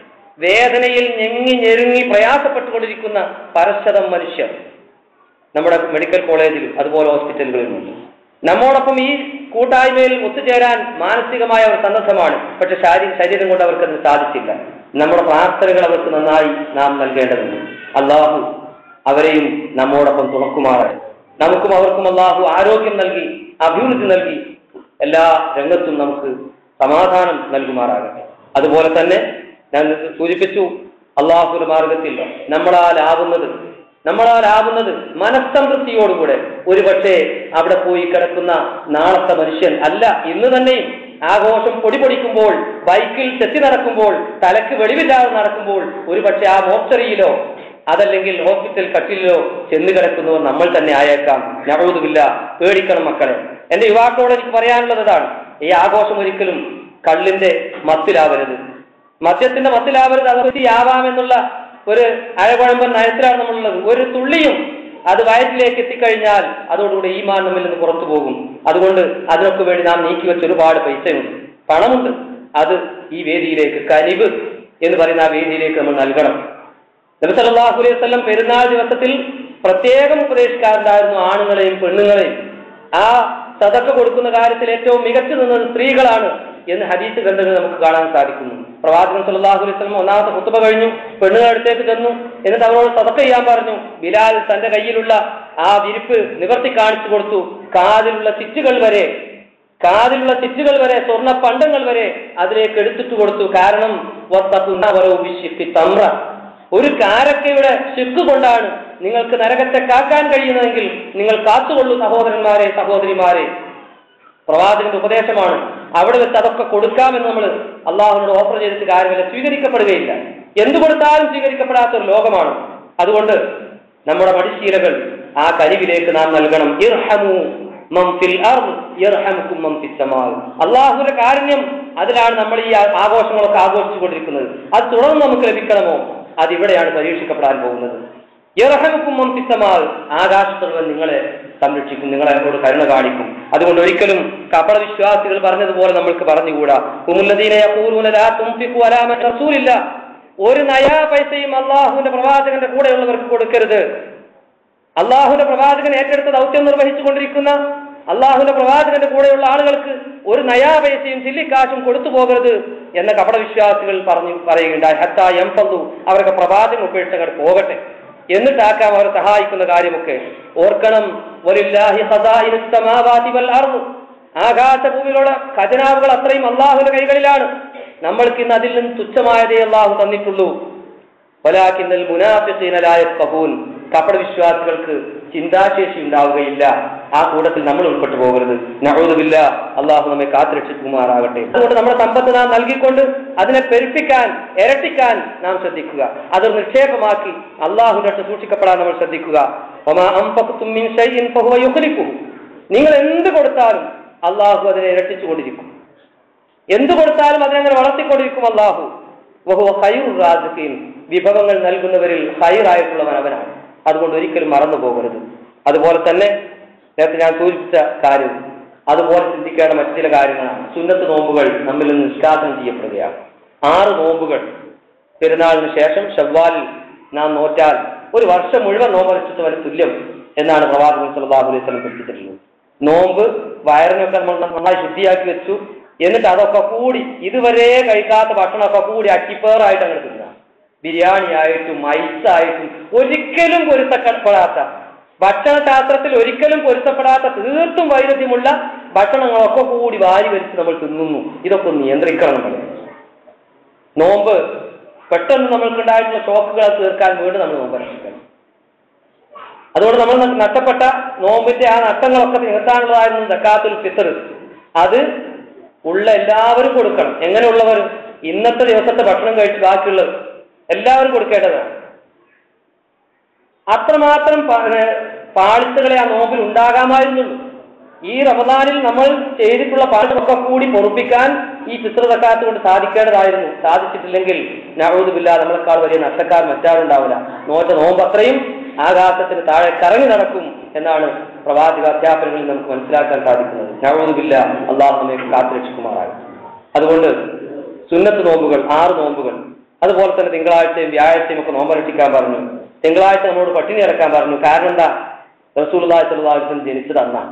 വേദനയിൽ ഞെങ്ങി ഞെരുങ്ങി പ്രയാസപ്പെട്ടുകൊണ്ടിരിക്കുന്ന പരശതം മനുഷ്യർ നമ്മുടെ മെഡിക്കൽ കോളേജിലും അതുപോലെ ഹോസ്പിറ്റലുകളിലുമുണ്ട് നമ്മോടൊപ്പം ഈ കൂട്ടായ്മയിൽ ഒത്തുചേരാൻ മാനസികമായ ഒരു സന്നദ്ധമാണ് പക്ഷെ ശാരീ ശരീരം കൊണ്ട് അവർക്ക് അതിന് സാധിച്ചില്ല നമ്മുടെ പ്രാർത്ഥനകൾ അവർക്ക് നന്നായി നാം നൽകേണ്ടതുണ്ട് അള്ളാഹു അവരെയും നമ്മോടൊപ്പം തുറക്കുമാറാണ് നമുക്കും അവർക്കും അള്ളാഹു ആരോഗ്യം നൽകി അഭിവൃദ്ധി നൽകി എല്ലാ രംഗത്തും നമുക്ക് സമാധാനം നൽകുമാറാകട്ടെ അതുപോലെ തന്നെ ഞാൻ സൂചിപ്പിച്ചു അള്ളാഹുവിന്റെ മാർഗത്തിൽ നമ്മളാലാവുന്നത് നമ്മളാലാവുന്നത് മനസ്സംതൃപ്തിയോടുകൂടെ ഒരുപക്ഷെ അവിടെ പോയി കിടക്കുന്ന നാളത്തെ മനുഷ്യൻ അല്ല ഇന്ന് തന്നെയും ആഘോഷം പൊടി പൊടിക്കുമ്പോൾ ബൈക്കിൽ തെറ്റി നടക്കുമ്പോൾ തലക്ക് വെളിവില്ലാതെ നടക്കുമ്പോൾ ഒരുപക്ഷെ ആ മോക്സറിയിലോ അതല്ലെങ്കിൽ ഹോസ്പിറ്റൽ കട്ടിലിലോ ചെന്ന് കിടക്കുന്നവർ നമ്മൾ തന്നെ ആയേക്കാം ഞവഴുതുമില്ല പേടിക്കണം മക്കളെ എന്റെ യുവാക്കളോട് എനിക്ക് പറയാനുള്ളത് ഇതാണ് ഈ ആഘോഷം ഒരിക്കലും കള്ളിന്റെ മത്തിലാവരുത് മദ്യത്തിന്റെ മത്തിലാവരുത് അത് ആവാമെന്നുള്ള ഒരു അഴകുഴമ്പൻ നയത്തിലാണ് നമ്മളുള്ളത് ഒരു തുള്ളിയും അത് വയറ്റിലേക്ക് എത്തിക്കഴിഞ്ഞാൽ അതോടുകൂടി ഈ മാൻ നമ്മിൽ നിന്ന് പുറത്തു പോകും അതുകൊണ്ട് അതിനൊക്കെ വേണ്ടി നാം നീക്കി വെച്ച ഒരുപാട് പൈസയുണ്ട് പണമുണ്ട് അത് ഈ വേദിയിലേക്ക് കനിവ് എന്ന് പറയുന്ന ആ വേദിയിലേക്ക് നമ്മൾ നൽകണം നബി സല്ലല്ലാഹു അലൈഹി വസല്ലം പെരുന്നാൾ ദിവസത്തിൽ പ്രത്യേകം ഉപദേശിക്കാറുണ്ടായിരുന്നു ആണുങ്ങളെയും പെണ്ണുങ്ങളെയും ആ സതക്ക കൊടുക്കുന്ന കാര്യത്തിൽ ഏറ്റവും മികച്ചു നിന്നത് സ്ത്രീകളാണ് എന്ന് ഹദീസ് കണ്ടത് നമുക്ക് കാണാൻ സാധിക്കുന്നു പ്രവാചകൻ സല്ലല്ലാഹു അലൈഹി വസല്ലം ഒന്നാമത്തെ കുത്തുബ കഴിഞ്ഞു പെണ്ണുങ്ങൾ അടുത്തേക്ക് ചെന്നു എന്നിട്ട് അവരോട് സതക്ക ചെയ്യാൻ പറഞ്ഞു ബിലാൽ തന്റെ കയ്യിലുള്ള ആ വിരിപ്പ് നിവർത്തി കാണിച്ചു കൊടുത്തു കാതിലുള്ള ചിറ്റുകൾ വരെ കാതിലുള്ള ചിറ്റുകൾ വരെ സ്വർണ്ണ പണ്ടങ്ങൾ വരെ അതിലേക്ക് എടുത്തിട്ട് കൊടുത്തു കാരണം തമ്ര ഒരു കാരക്കയുടെ ശിക്ക് കൊണ്ടാണ് നിങ്ങൾക്ക് നരകത്തെ കാക്കാൻ കഴിയുന്നതെങ്കിൽ നിങ്ങൾ കാത്തുകൊള്ളൂ സഹോദരന്മാരെ സഹോദരിമാരെ പ്രവാചകന്റെ ഉപദേശമാണ് അവിടെ വെച്ച് അതൊക്കെ കൊടുക്കാമെന്ന് നമ്മൾ അള്ളാഹുവിനോട് ഓഫർ ചെയ്തിട്ട് കാര്യമില്ല സ്വീകരിക്കപ്പെടുകയില്ല എന്തു കൊടുത്താലും സ്വീകരിക്കപ്പെടാത്ത ഒരു ലോകമാണ് അതുകൊണ്ട് നമ്മുടെ മടിശീലകൾ ആ കരിവിലേക്ക് നാം നൽകണം ഇർഹമു മൻ ഫിൽ അർദ് യർഹമുക്കും മൻ ഫിസ് സമാ അള്ളാഹുവിന്റെ കാരുണ്യം അതിലാണ് നമ്മൾ ഈ ആ- ആഘോഷങ്ങളൊക്കെ ആഘോഷിച്ചുകൊണ്ടിരിക്കുന്നത് അത് തുടർന്ന് നമുക്ക് ലഭിക്കണമോ അത് ഇവിടെയാണ് പരീക്ഷിക്കപ്പെടാൻ പോകുന്നത് യർഹമുക്കും മൻ ഫിസ് സമാ ആകാശത്തുള്ളവൻ നിങ്ങളെ സംരക്ഷിക്കും നിങ്ങളെ അങ്ങോട്ട് കരുണ കാണിക്കും അതുകൊണ്ട് ഒരിക്കലും കപട വിശ്വാസികൾ പറഞ്ഞതുപോലെ നമ്മൾക്ക് പറഞ്ഞുകൂടാ ഹുമുല്ലദീന യഖൂലൂന ലാ തുൻഫിഖു അലാ മൻ റസൂലില്ല ഒരു നയാ പൈസയും അള്ളാഹുവിന്റെ പ്രവാചകന്റെ കൂടെയുള്ളവർക്ക് കൊടുക്കരുത് അള്ളാഹുവിന്റെ പ്രവാചകൻ ഏറ്റെടുത്ത ദൗത്യം നിർവഹിച്ചു കൊണ്ടിരിക്കുന്ന അള്ളാഹുവിന്റെ പ്രവാചകന്റെ കൂടെയുള്ള ആളുകൾക്ക് ഒരു നയാ പൈസയും ചില്ലിക്കാശും കൊടുത്തു പോകരുത് എന്ന കപടവിശ്വാസികൾ പറഞ്ഞു പറയുകയുണ്ടായി ഹത്താ എംപന്തു അവർക്ക് പ്രവാചകൻ ഉപേക്ഷിച്ച് അങ്ങോട്ട് പോകട്ടെ എന്നിട്ടാക്കാം അവരെ സഹായിക്കുന്ന കാര്യമൊക്കെ ഓർക്കണം വലില്ലാഹി ഖസാഇനുസ് സമാവാതി വൽ അർദ് ആകാശഭൂമിയിലുള്ള ഖജനാവുകൾ അത്രയും അള്ളാഹുവിന്റെ കൈകളിലാണ് നമ്മൾക്ക് ഇന്ന് അതിൽ നിന്ന് തുച്ഛമായതേ അള്ളാഹു തന്നിട്ടുള്ളൂ വലാക്കിന്നൽ മുനാഫിഖീന ലാ യഫ്ഖഹൂൻ കപട വിശ്വാസികൾക്ക് ചിന്താശേഷി ഉണ്ടാവുകയില്ല ആ കൂട്ടത്തിൽ നമ്മൾ ഉൾപ്പെട്ടു പോകരുത് നഊദുബില്ല അള്ളാഹു നമ്മെ കാത്തുരക്ഷിക്കുമാറാകട്ടെ അതുകൊണ്ട് നമ്മുടെ സമ്പത്ത് നാം നൽകിക്കൊണ്ട് അതിനെ പെരുപ്പിക്കാൻ ഇരട്ടിക്കാൻ നാം ശ്രദ്ധിക്കുക അതൊരു നിക്ഷേപമാക്കി അള്ളാഹുവിന്റെ അടുത്ത് സൂക്ഷിക്കപ്പെടാൻ നമ്മൾ ശ്രദ്ധിക്കുക വമാ അൻഫഖ്തും മിൻ ശൈഇൻ ഫഹുവ യുഖ്ലിഫുഹു നിങ്ങൾ എന്ത് കൊടുത്താലും അള്ളാഹു അതിനെ ഇരട്ടിച്ചുകൊണ്ടിരിക്കും എന്ത് കൊടുത്താലും അതിനങ്ങനെ വളർത്തിക്കൊണ്ടിരിക്കും അള്ളാഹു വഹുവ ഖൈറു റാസിഖീൻ വിഭവങ്ങൾ നൽകുന്നവരിൽ ഹൈറായിട്ടുള്ളവൻ അവനാണ് അതുകൊണ്ട് ഒരിക്കലും മറന്നു പോകരുത് അതുപോലെ തന്നെ നേരത്തെ ഞാൻ സൂചിപ്പിച്ച കാര്യം അതുപോലെ ചിന്തിക്കേണ്ട മറ്റു ചില കാര്യങ്ങളാണ് സുന്നത്ത് നോമ്പുകൾ നമ്മിൽ നിന്ന് നിഷ്കാസനം ചെയ്യപ്പെടുകയാണ് ആറ് നോമ്പുകൾ പെരുന്നാളിന് ശേഷം ഷവ്വാലിൽ നാം നോറ്റാൽ ഒരു വർഷം മുഴുവൻ നോമ്പനുഷ്ഠിച്ചവന് തുല്യം എന്നാണ് പ്രവാചകൻ സല്ലല്ലാഹു അലൈഹി വസല്ലം പഠിപ്പിച്ചിട്ടുള്ളത് നോമ്പ് വയറിനൊക്കെ നമ്മൾ നന്നായി ശുദ്ധിയാക്കി വെച്ചു എന്നിട്ട് അതൊക്കെ കൂടി ഇതുവരെ കഴിക്കാത്ത ഭക്ഷണമൊക്കെ കൂടി അക്കിപ്പേറായിട്ട് അങ്ങനെ തിന്നുക ബിരിയാണി ആയിട്ടും ഐസായിട്ടും ഒരിക്കലും പൊരുത്തപ്പെടാത്ത ഭക്ഷണശാസ്ത്രത്തിൽ ഒരിക്കലും പൊരുത്തപ്പെടാത്ത തീർത്തും വൈരുദ്ധ്യമുള്ള ഭക്ഷണങ്ങളൊക്കെ കൂടി വാരി വലിച്ച് നമ്മൾ തിന്നുന്നു ഇതൊക്കെ ഒന്ന് നിയന്ത്രിക്കണം നമ്മൾ നോമ്പ് പെട്ടെന്ന് നമ്മൾക്കുണ്ടായിട്ടുള്ള ഷോക്കുകൾ തീർക്കാൻ വേണ്ടി നമ്മൾ നോമ്പ് അനുഷ്ഠിക്കണം അതുകൊണ്ട് നമ്മൾ ന- നഷ്ടപ്പെട്ട നോമ്പിന്റെ ആ നഷ്ടങ്ങളൊക്കെ നികത്താനുള്ളതായിരുന്നു സക്കാത്തുൽ ഫിത്തർ അത് ഉള്ള എല്ലാവരും കൊടുക്കണം എങ്ങനെയുള്ളവർ ഇന്നത്തെ ദിവസത്തെ ഭക്ഷണം കഴിച്ച് ബാക്കിയുള്ളത് എല്ലാവരും കൊടുക്കേണ്ടതാണ് അത്രമാത്രം പ- ഏ, പാളിച്ചകളെ ആ നോമ്പിൽ ഉണ്ടാകാമായിരുന്നുള്ളൂ ഈ റമദാനിൽ നമ്മൾ ചെയ്തിട്ടുള്ള പാഠമൊക്കെ കൂടി പൊറുപ്പിക്കാൻ ഈ ചിത്രതക്കാത്ത് കൊണ്ട് സാധിക്കേണ്ടതായിരുന്നു സാധിച്ചിട്ടില്ലെങ്കിൽ നവൂതുമില്ല നമ്മളെക്കാൾ വലിയ നഷ്ടക്കാർ മറ്റാരുണ്ടാവില്ല നോറ്റ നോമ്പ് അത്രയും ആകാശത്തിന് താഴെ കറങ്ങി നടക്കും എന്നാണ് പ്രവാചക അധ്യാപനങ്ങളിൽ നമുക്ക് മനസ്സിലാക്കാൻ സാധിക്കുന്നത് നവൂതുമില്ല അള്ളാഹു നമ്മെ കാത്തുരക്ഷിക്കുമാറാകും അതുകൊണ്ട് സുന്നത്ത് നോമ്പുകൾ ആറ് നോമ്പുകൾ അതുപോലെ തന്നെ തിങ്കളാഴ്ചയും വ്യാഴാഴ്ചയും ഒക്കെ നോമ്പനുഷ്ഠിക്കാൻ പറഞ്ഞു തിങ്കളാഴ്ച നമ്മളോട് പട്ടിണി ഇറക്കാൻ പറഞ്ഞു കാരണം എന്താ റസൂൽ അള്ളാഹിസ്വല്ലാസ്ലം ജനിച്ചത് അന്നാണ്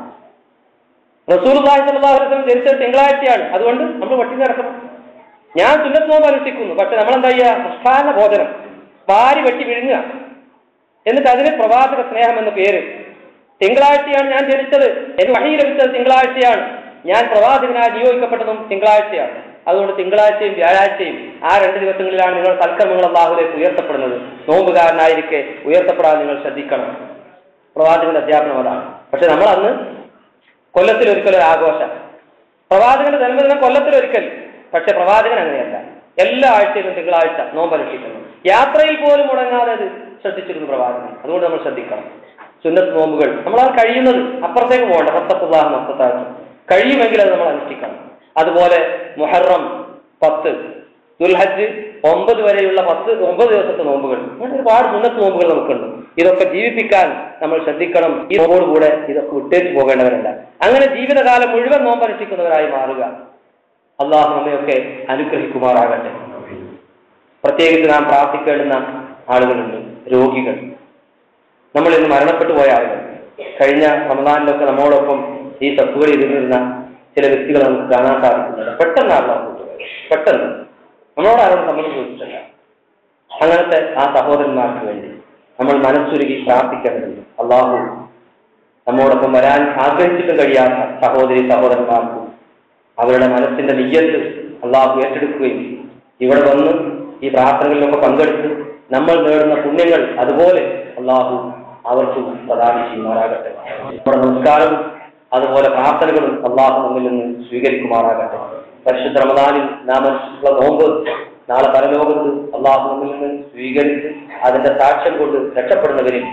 റസൂൽ അള്ളാഹിസ്വല്ലാസ്ലം ജനിച്ചത് തിങ്കളാഴ്ചയാണ് അതുകൊണ്ട് നമ്മൾ പട്ടിണി ഇറക്കണം ഞാൻ സുന്നത്ത് നോമ്പ് അനുഷ്ഠിക്കുന്നു പക്ഷെ നമ്മൾ എന്താ ചെയ്യുക പ്രസ്ഥാന ഭോജനം വാരി വെട്ടി വിഴുങ്ങുക എന്നിട്ട് അതിന് പ്രവാചക സ്നേഹം എന്ന പേര് തിങ്കളാഴ്ചയാണ് ഞാൻ ജനിച്ചത് എനിക്ക് വഴി ലഭിച്ചത് തിങ്കളാഴ്ചയാണ് ഞാൻ പ്രവാചകനായി നിയോഗിക്കപ്പെട്ടതും തിങ്കളാഴ്ചയാണ് അതുകൊണ്ട് തിങ്കളാഴ്ചയും വ്യാഴാഴ്ചയും ആ രണ്ട് ദിവസങ്ങളിലാണ് നിങ്ങൾ സൽക്കർമ്മങ്ങൾ അള്ളാഹുലേക്ക് ഉയർത്തപ്പെടുന്നത് നോമ്പുകാരനായിരിക്കെ ഉയർത്തപ്പെടാൻ നിങ്ങൾ ശ്രദ്ധിക്കണം പ്രവാചകന്റെ അധ്യാപനം അതാണ് പക്ഷെ നമ്മൾ അന്ന് കൊല്ലത്തിൽ ഒരിക്കൽ ഒരു ആഘോഷം പ്രവാചകന്റെ ജന്മദിനം കൊല്ലത്തിൽ ഒരിക്കൽ പക്ഷെ പ്രവാചകൻ അങ്ങനെയല്ല എല്ലാ ആഴ്ചയിലും തിങ്കളാഴ്ച നോമ്പ് അനുഷ്ഠിക്കുന്നു യാത്രയിൽ പോലും മുടങ്ങാതെ അത് ശ്രദ്ധിച്ചിരുന്നു പ്രവാചകൻ അതുകൊണ്ട് നമ്മൾ ശ്രദ്ധിക്കണം സുന്നത്ത് നോമ്പുകൾ നമ്മളാൽ കഴിയുന്നത് അപ്പുറത്തേക്ക് പോകണ്ട പത്തപ്പുള്ളാഹ് മൊത്തത്താഴ്ച കഴിയുമെങ്കിൽ അത് നമ്മൾ അനുഷ്ഠിക്കണം അതുപോലെ മുഹറം പത്ത് ദുൽഹജ്ജ് ഒമ്പത് വരെയുള്ള പത്ത് ഒമ്പത് ദിവസത്തെ നോമ്പുകൾ അങ്ങനെ ഒരുപാട് സുന്നത്ത് നോമ്പുകൾ നമുക്കുണ്ട് ഇതൊക്കെ ജീവിപ്പിക്കാൻ നമ്മൾ ശ്രദ്ധിക്കണം ഈ നോമ്പോടുകൂടെ ഇതൊക്കെ വിട്ടേച്ച് പോകേണ്ടവരല്ല അങ്ങനെ ജീവിതകാലം മുഴുവൻ നോമ്പ് അനുഷ്ഠിക്കുന്നവരായി മാറുക അള്ളാഹു നമ്മയൊക്കെ അനുഗ്രഹിക്കുമാറാകട്ടെ പ്രത്യേകിച്ച് നാം പ്രാർത്ഥിക്കേണ്ടുന്ന ആളുകളുണ്ട് രോഗികൾ നമ്മൾ ഇന്ന് മരണപ്പെട്ടു പോയ ആളുകൾ കഴിഞ്ഞ റമദാനിലൊക്കെ നമ്മോടൊപ്പം ഈ സപ്പുകളിൽ ഇരുന്നിരുന്ന ചില വ്യക്തികളെ നമുക്ക് കാണാൻ സാധിക്കുന്നില്ല പെട്ടെന്നാണ് അള്ളാഹു വിട്ടുപോയത്. പെട്ടെന്ന് നമ്മളോട് ആരോടും നമ്മൾ ചോദിച്ചിട്ടില്ല അങ്ങനത്തെ ആ സഹോദരന്മാർക്ക് വേണ്ടി നമ്മൾ മനസ്സുരുകി പ്രാർത്ഥിക്കേണ്ടതുണ്ട് അള്ളാഹു നമ്മോടൊപ്പം വരാൻ ആഗ്രഹിച്ചിട്ടും കഴിയാത്ത സഹോദരി സഹോദരന്മാർക്കും അവരുടെ മനസ്സിന്റെ നെയ്യത്ത് അള്ളാഹു ഏറ്റെടുക്കുകയും ഇവിടെ വന്ന് ഈ പ്രാർത്ഥനകളിലൊക്കെ പങ്കെടുത്ത് നമ്മൾ നേടുന്ന പുണ്യങ്ങൾ അതുപോലെ അള്ളാഹു അവർക്കും പ്രദാനം ചെയ്യുമാറാകട്ടെ നമ്മുടെ നമസ്കാരവും അതുപോലെ പ്രാർത്ഥനകളും അള്ളാഹു നമ്മിൽ നിന്ന് സ്വീകരിക്കുമാറാകട്ടെ പരിശുദ്ധ റമദാനിൽ നാം അനുഷ്ഠിച്ചിട്ടുള്ള നോമ്പ് നാളെ പരലോകത്ത് അള്ളാഹു നമ്മിൽ നിന്ന് സ്വീകരിച്ച് അതിന്റെ സാക്ഷ്യം കൊണ്ട് രക്ഷപ്പെടുന്നവരിൽ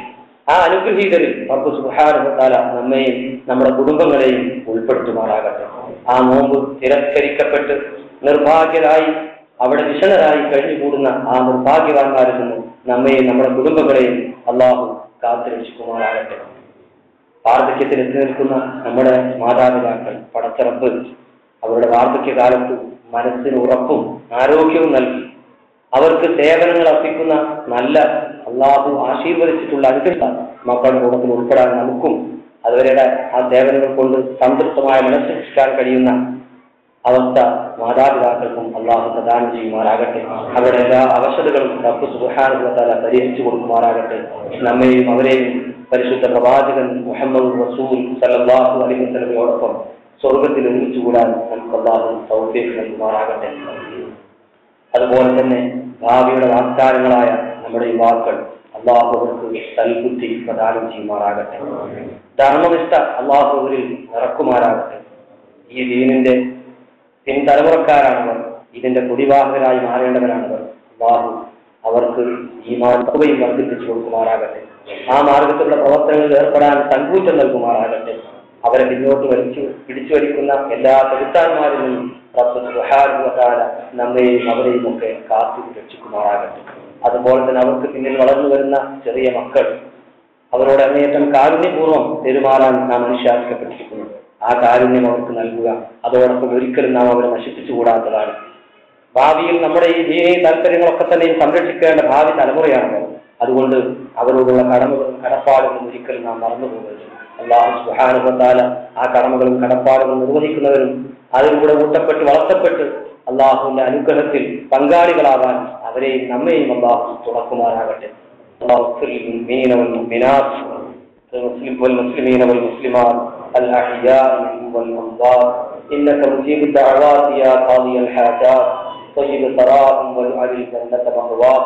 ആ അനുഗ്രഹീതരിൽ റബ്ബ് സുഹാനുഭത്താല നമ്മെയും നമ്മുടെ കുടുംബങ്ങളെയും ഉൾപ്പെടുത്തുമാറാകട്ടെ ആ നോമ്പ് തിരസ്കരിക്കപ്പെട്ട് നിർഭാഗ്യരായി അവിടെ വിഷണരായി കഴിഞ്ഞുകൂടുന്ന ആ നിർഭാഗ്യവാന്മാരിൽ നിന്ന് നമ്മെയും നമ്മുടെ കുടുംബങ്ങളെയും അള്ളാഹു കാത്തുരക്ഷിക്കുമാറാകട്ടെ വാർദ്ധക്യത്തിൽ എത്തി നിൽക്കുന്ന നമ്മുടെ മാതാപിതാക്കൾ പടച്ചറപ്പ് അവരുടെ വാർദ്ധക്യകാലത്ത് മനസ്സിന് ഉറപ്പും ആരോഗ്യവും നൽകി അവർക്ക് സേവനങ്ങൾ അർപ്പിക്കുന്ന നല്ല അള്ളാഹു ആശീർവദിച്ചിട്ടുള്ള അനുഗ്രഹ മക്കളുടെ കൂട്ടത്തിൽ ഉൾപ്പെടാൻ നമുക്കും അതുവരെ ആ സേവനങ്ങൾ കൊണ്ട് സംതൃപ്തമായ മനസ്സിലാക്കാൻ കഴിയുന്ന അവസ്ഥ മാതാപിതാക്കൾക്കും അള്ളാഹു പ്രദാനം ചെയ്യുമാറാകട്ടെ അവരുടെ എല്ലാ അവശതകളും റബ്ബ് സുഹാനുഭവത്താല പരിഹരിച്ചു കൊടുക്കുമാറാകട്ടെ നമ്മെയും അവരെയും പരിശുദ്ധ പ്രവാചകൻ മുഹമ്മദ് റസൂൽ സല്ലല്ലാഹു അലൈഹി വസല്ലമയോടൊപ്പം സ്വർഗത്തിൽ ഒരുമിച്ചുകൂടാൻ നമുക്ക് അള്ളാഹു സൗദ്യം നൽകുമാറാകട്ടെ അതുപോലെ തന്നെ ഭാവിയുടെ വാഗ്ദാനങ്ങളായ നമ്മുടെ യുവാക്കൾ അള്ളാഹു അവർക്ക് സൽബുദ്ധി പ്രദാനം ചെയ്യുമാറാകട്ടെ ധർമ്മനിഷ്ഠ അള്ളാഹു അവരിൽ നിറക്കുമാറാകട്ടെ ഈ ദീനിന്റെ പിൻതലമുറക്കാരാണവർ ഇതിന്റെ കുടിവാഹകരായി മാറേണ്ടവരാണവർ അള്ളാഹു അവർക്ക് ഈ മാർഗവും വർദ്ധിപ്പിച്ചു കൊടുക്കുമാറാകട്ടെ ആ മാർഗത്തിലുള്ള പ്രവർത്തനങ്ങളിൽ ഏർപ്പെടാൻ സങ്കൂറ്റം നൽകുമാറാകട്ടെ അവരെ പിന്നോട്ട് വലിച്ചു പിടിച്ചു വലിക്കുന്ന എല്ലാ ചെറുത്താന്മാരിൽ നിന്നും റബ്ബ് സുബ്ഹാനഹു വ തആല നമ്മെയും അവരെയും ഒക്കെ കാത്തു രക്ഷിക്കുമാറാകട്ടെ അതുപോലെ തന്നെ അവർക്ക് പിന്നിൽ വളർന്നു വരുന്ന ചെറിയ മക്കൾ അവരോട് അങ്ങേയറ്റം കാരുണ്യപൂർവ്വം പെരുമാറാൻ നാം അനുശാസിക്കപ്പെട്ടിരിക്കുന്നു ആ കാരുണ്യം അവർക്ക് നൽകുക അതോടൊപ്പം ഒരിക്കലും നാം അവരെ നശിപ്പിച്ചുകൂടാത്തതാണ് ഭാവിയിൽ നമ്മുടെ ഈ ദീനീ താല്പര്യങ്ങളൊക്കെ തന്നെയും സംരക്ഷിക്കേണ്ട ഭാവി തലമുറയാണ് അതുകൊണ്ട് അവരോടുള്ള കടമകളും കടപ്പാടുകളും ഒരിക്കലും നാം മറന്നു പോകരുത് അള്ളാഹു സുഹാനുഭത്താല ആ കടമകളും കടപ്പാടുകളും നിർവഹിക്കുന്നവരും അതിലൂടെ ഊട്ടപ്പെട്ട് വളർത്തപ്പെട്ട് അള്ളാഹുവിന്റെ അനുഗ്രഹത്തിൽ പങ്കാളികളാവാൻ അവരെയും നമ്മെയും അള്ളാഹു തുറക്കുമാറാകട്ടെ അള്ളാഹു المؤمنين والمؤمنات المسلم والمسلمين والمسلمات الأحياء منهم والأموات إنك مجيب الدعوات يا قاضي الحاجات طيب ثراهم واجعل الجنة مأواهم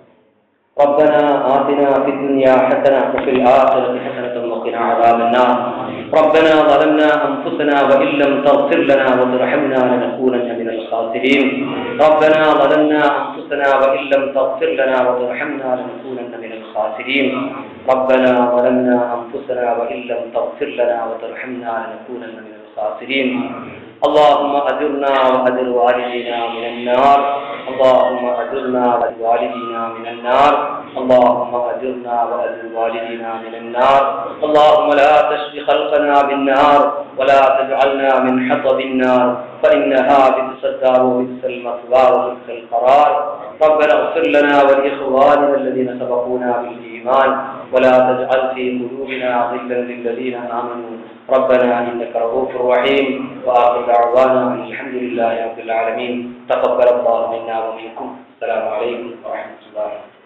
ربنا آتنا في الدنيا حسنة وفي الآخرة حسنة وقنا عذاب النار ربنا ظلمنا أنفسنا وإن لم تغفر لنا وترحمنا لنكونن من الخاسرين ربنا ظلمنا أنفسنا وإن لم تغفر لنا وترحمنا لنكونن من الخاسرين ربنا ظلمنا أنفسنا وإن لم تغفر لنا وترحمنا لنكونن من الخاسرين اللهم أجرنا وأجر والدينا من النار اللهم أجرنا وأجر والدينا من النار اللهم أجرنا وأجر والدينا من النار اللهم لا تشفي خلقنا بالنار ولا تجعلنا من حطب النار فإنها بئس الدار وبئس المثوى وبئس القرار ربنا اغفر لنا ولإخواننا الذين سبقونا بالإيمان ولا تجعل في قلوبنا غلا للذين آمنوا ربنا إنك رؤوف رحيم وآخر دعوانا أن الحمد لله رب العالمين تقبل الله منا ومنكم السلام عليكم ورحمة الله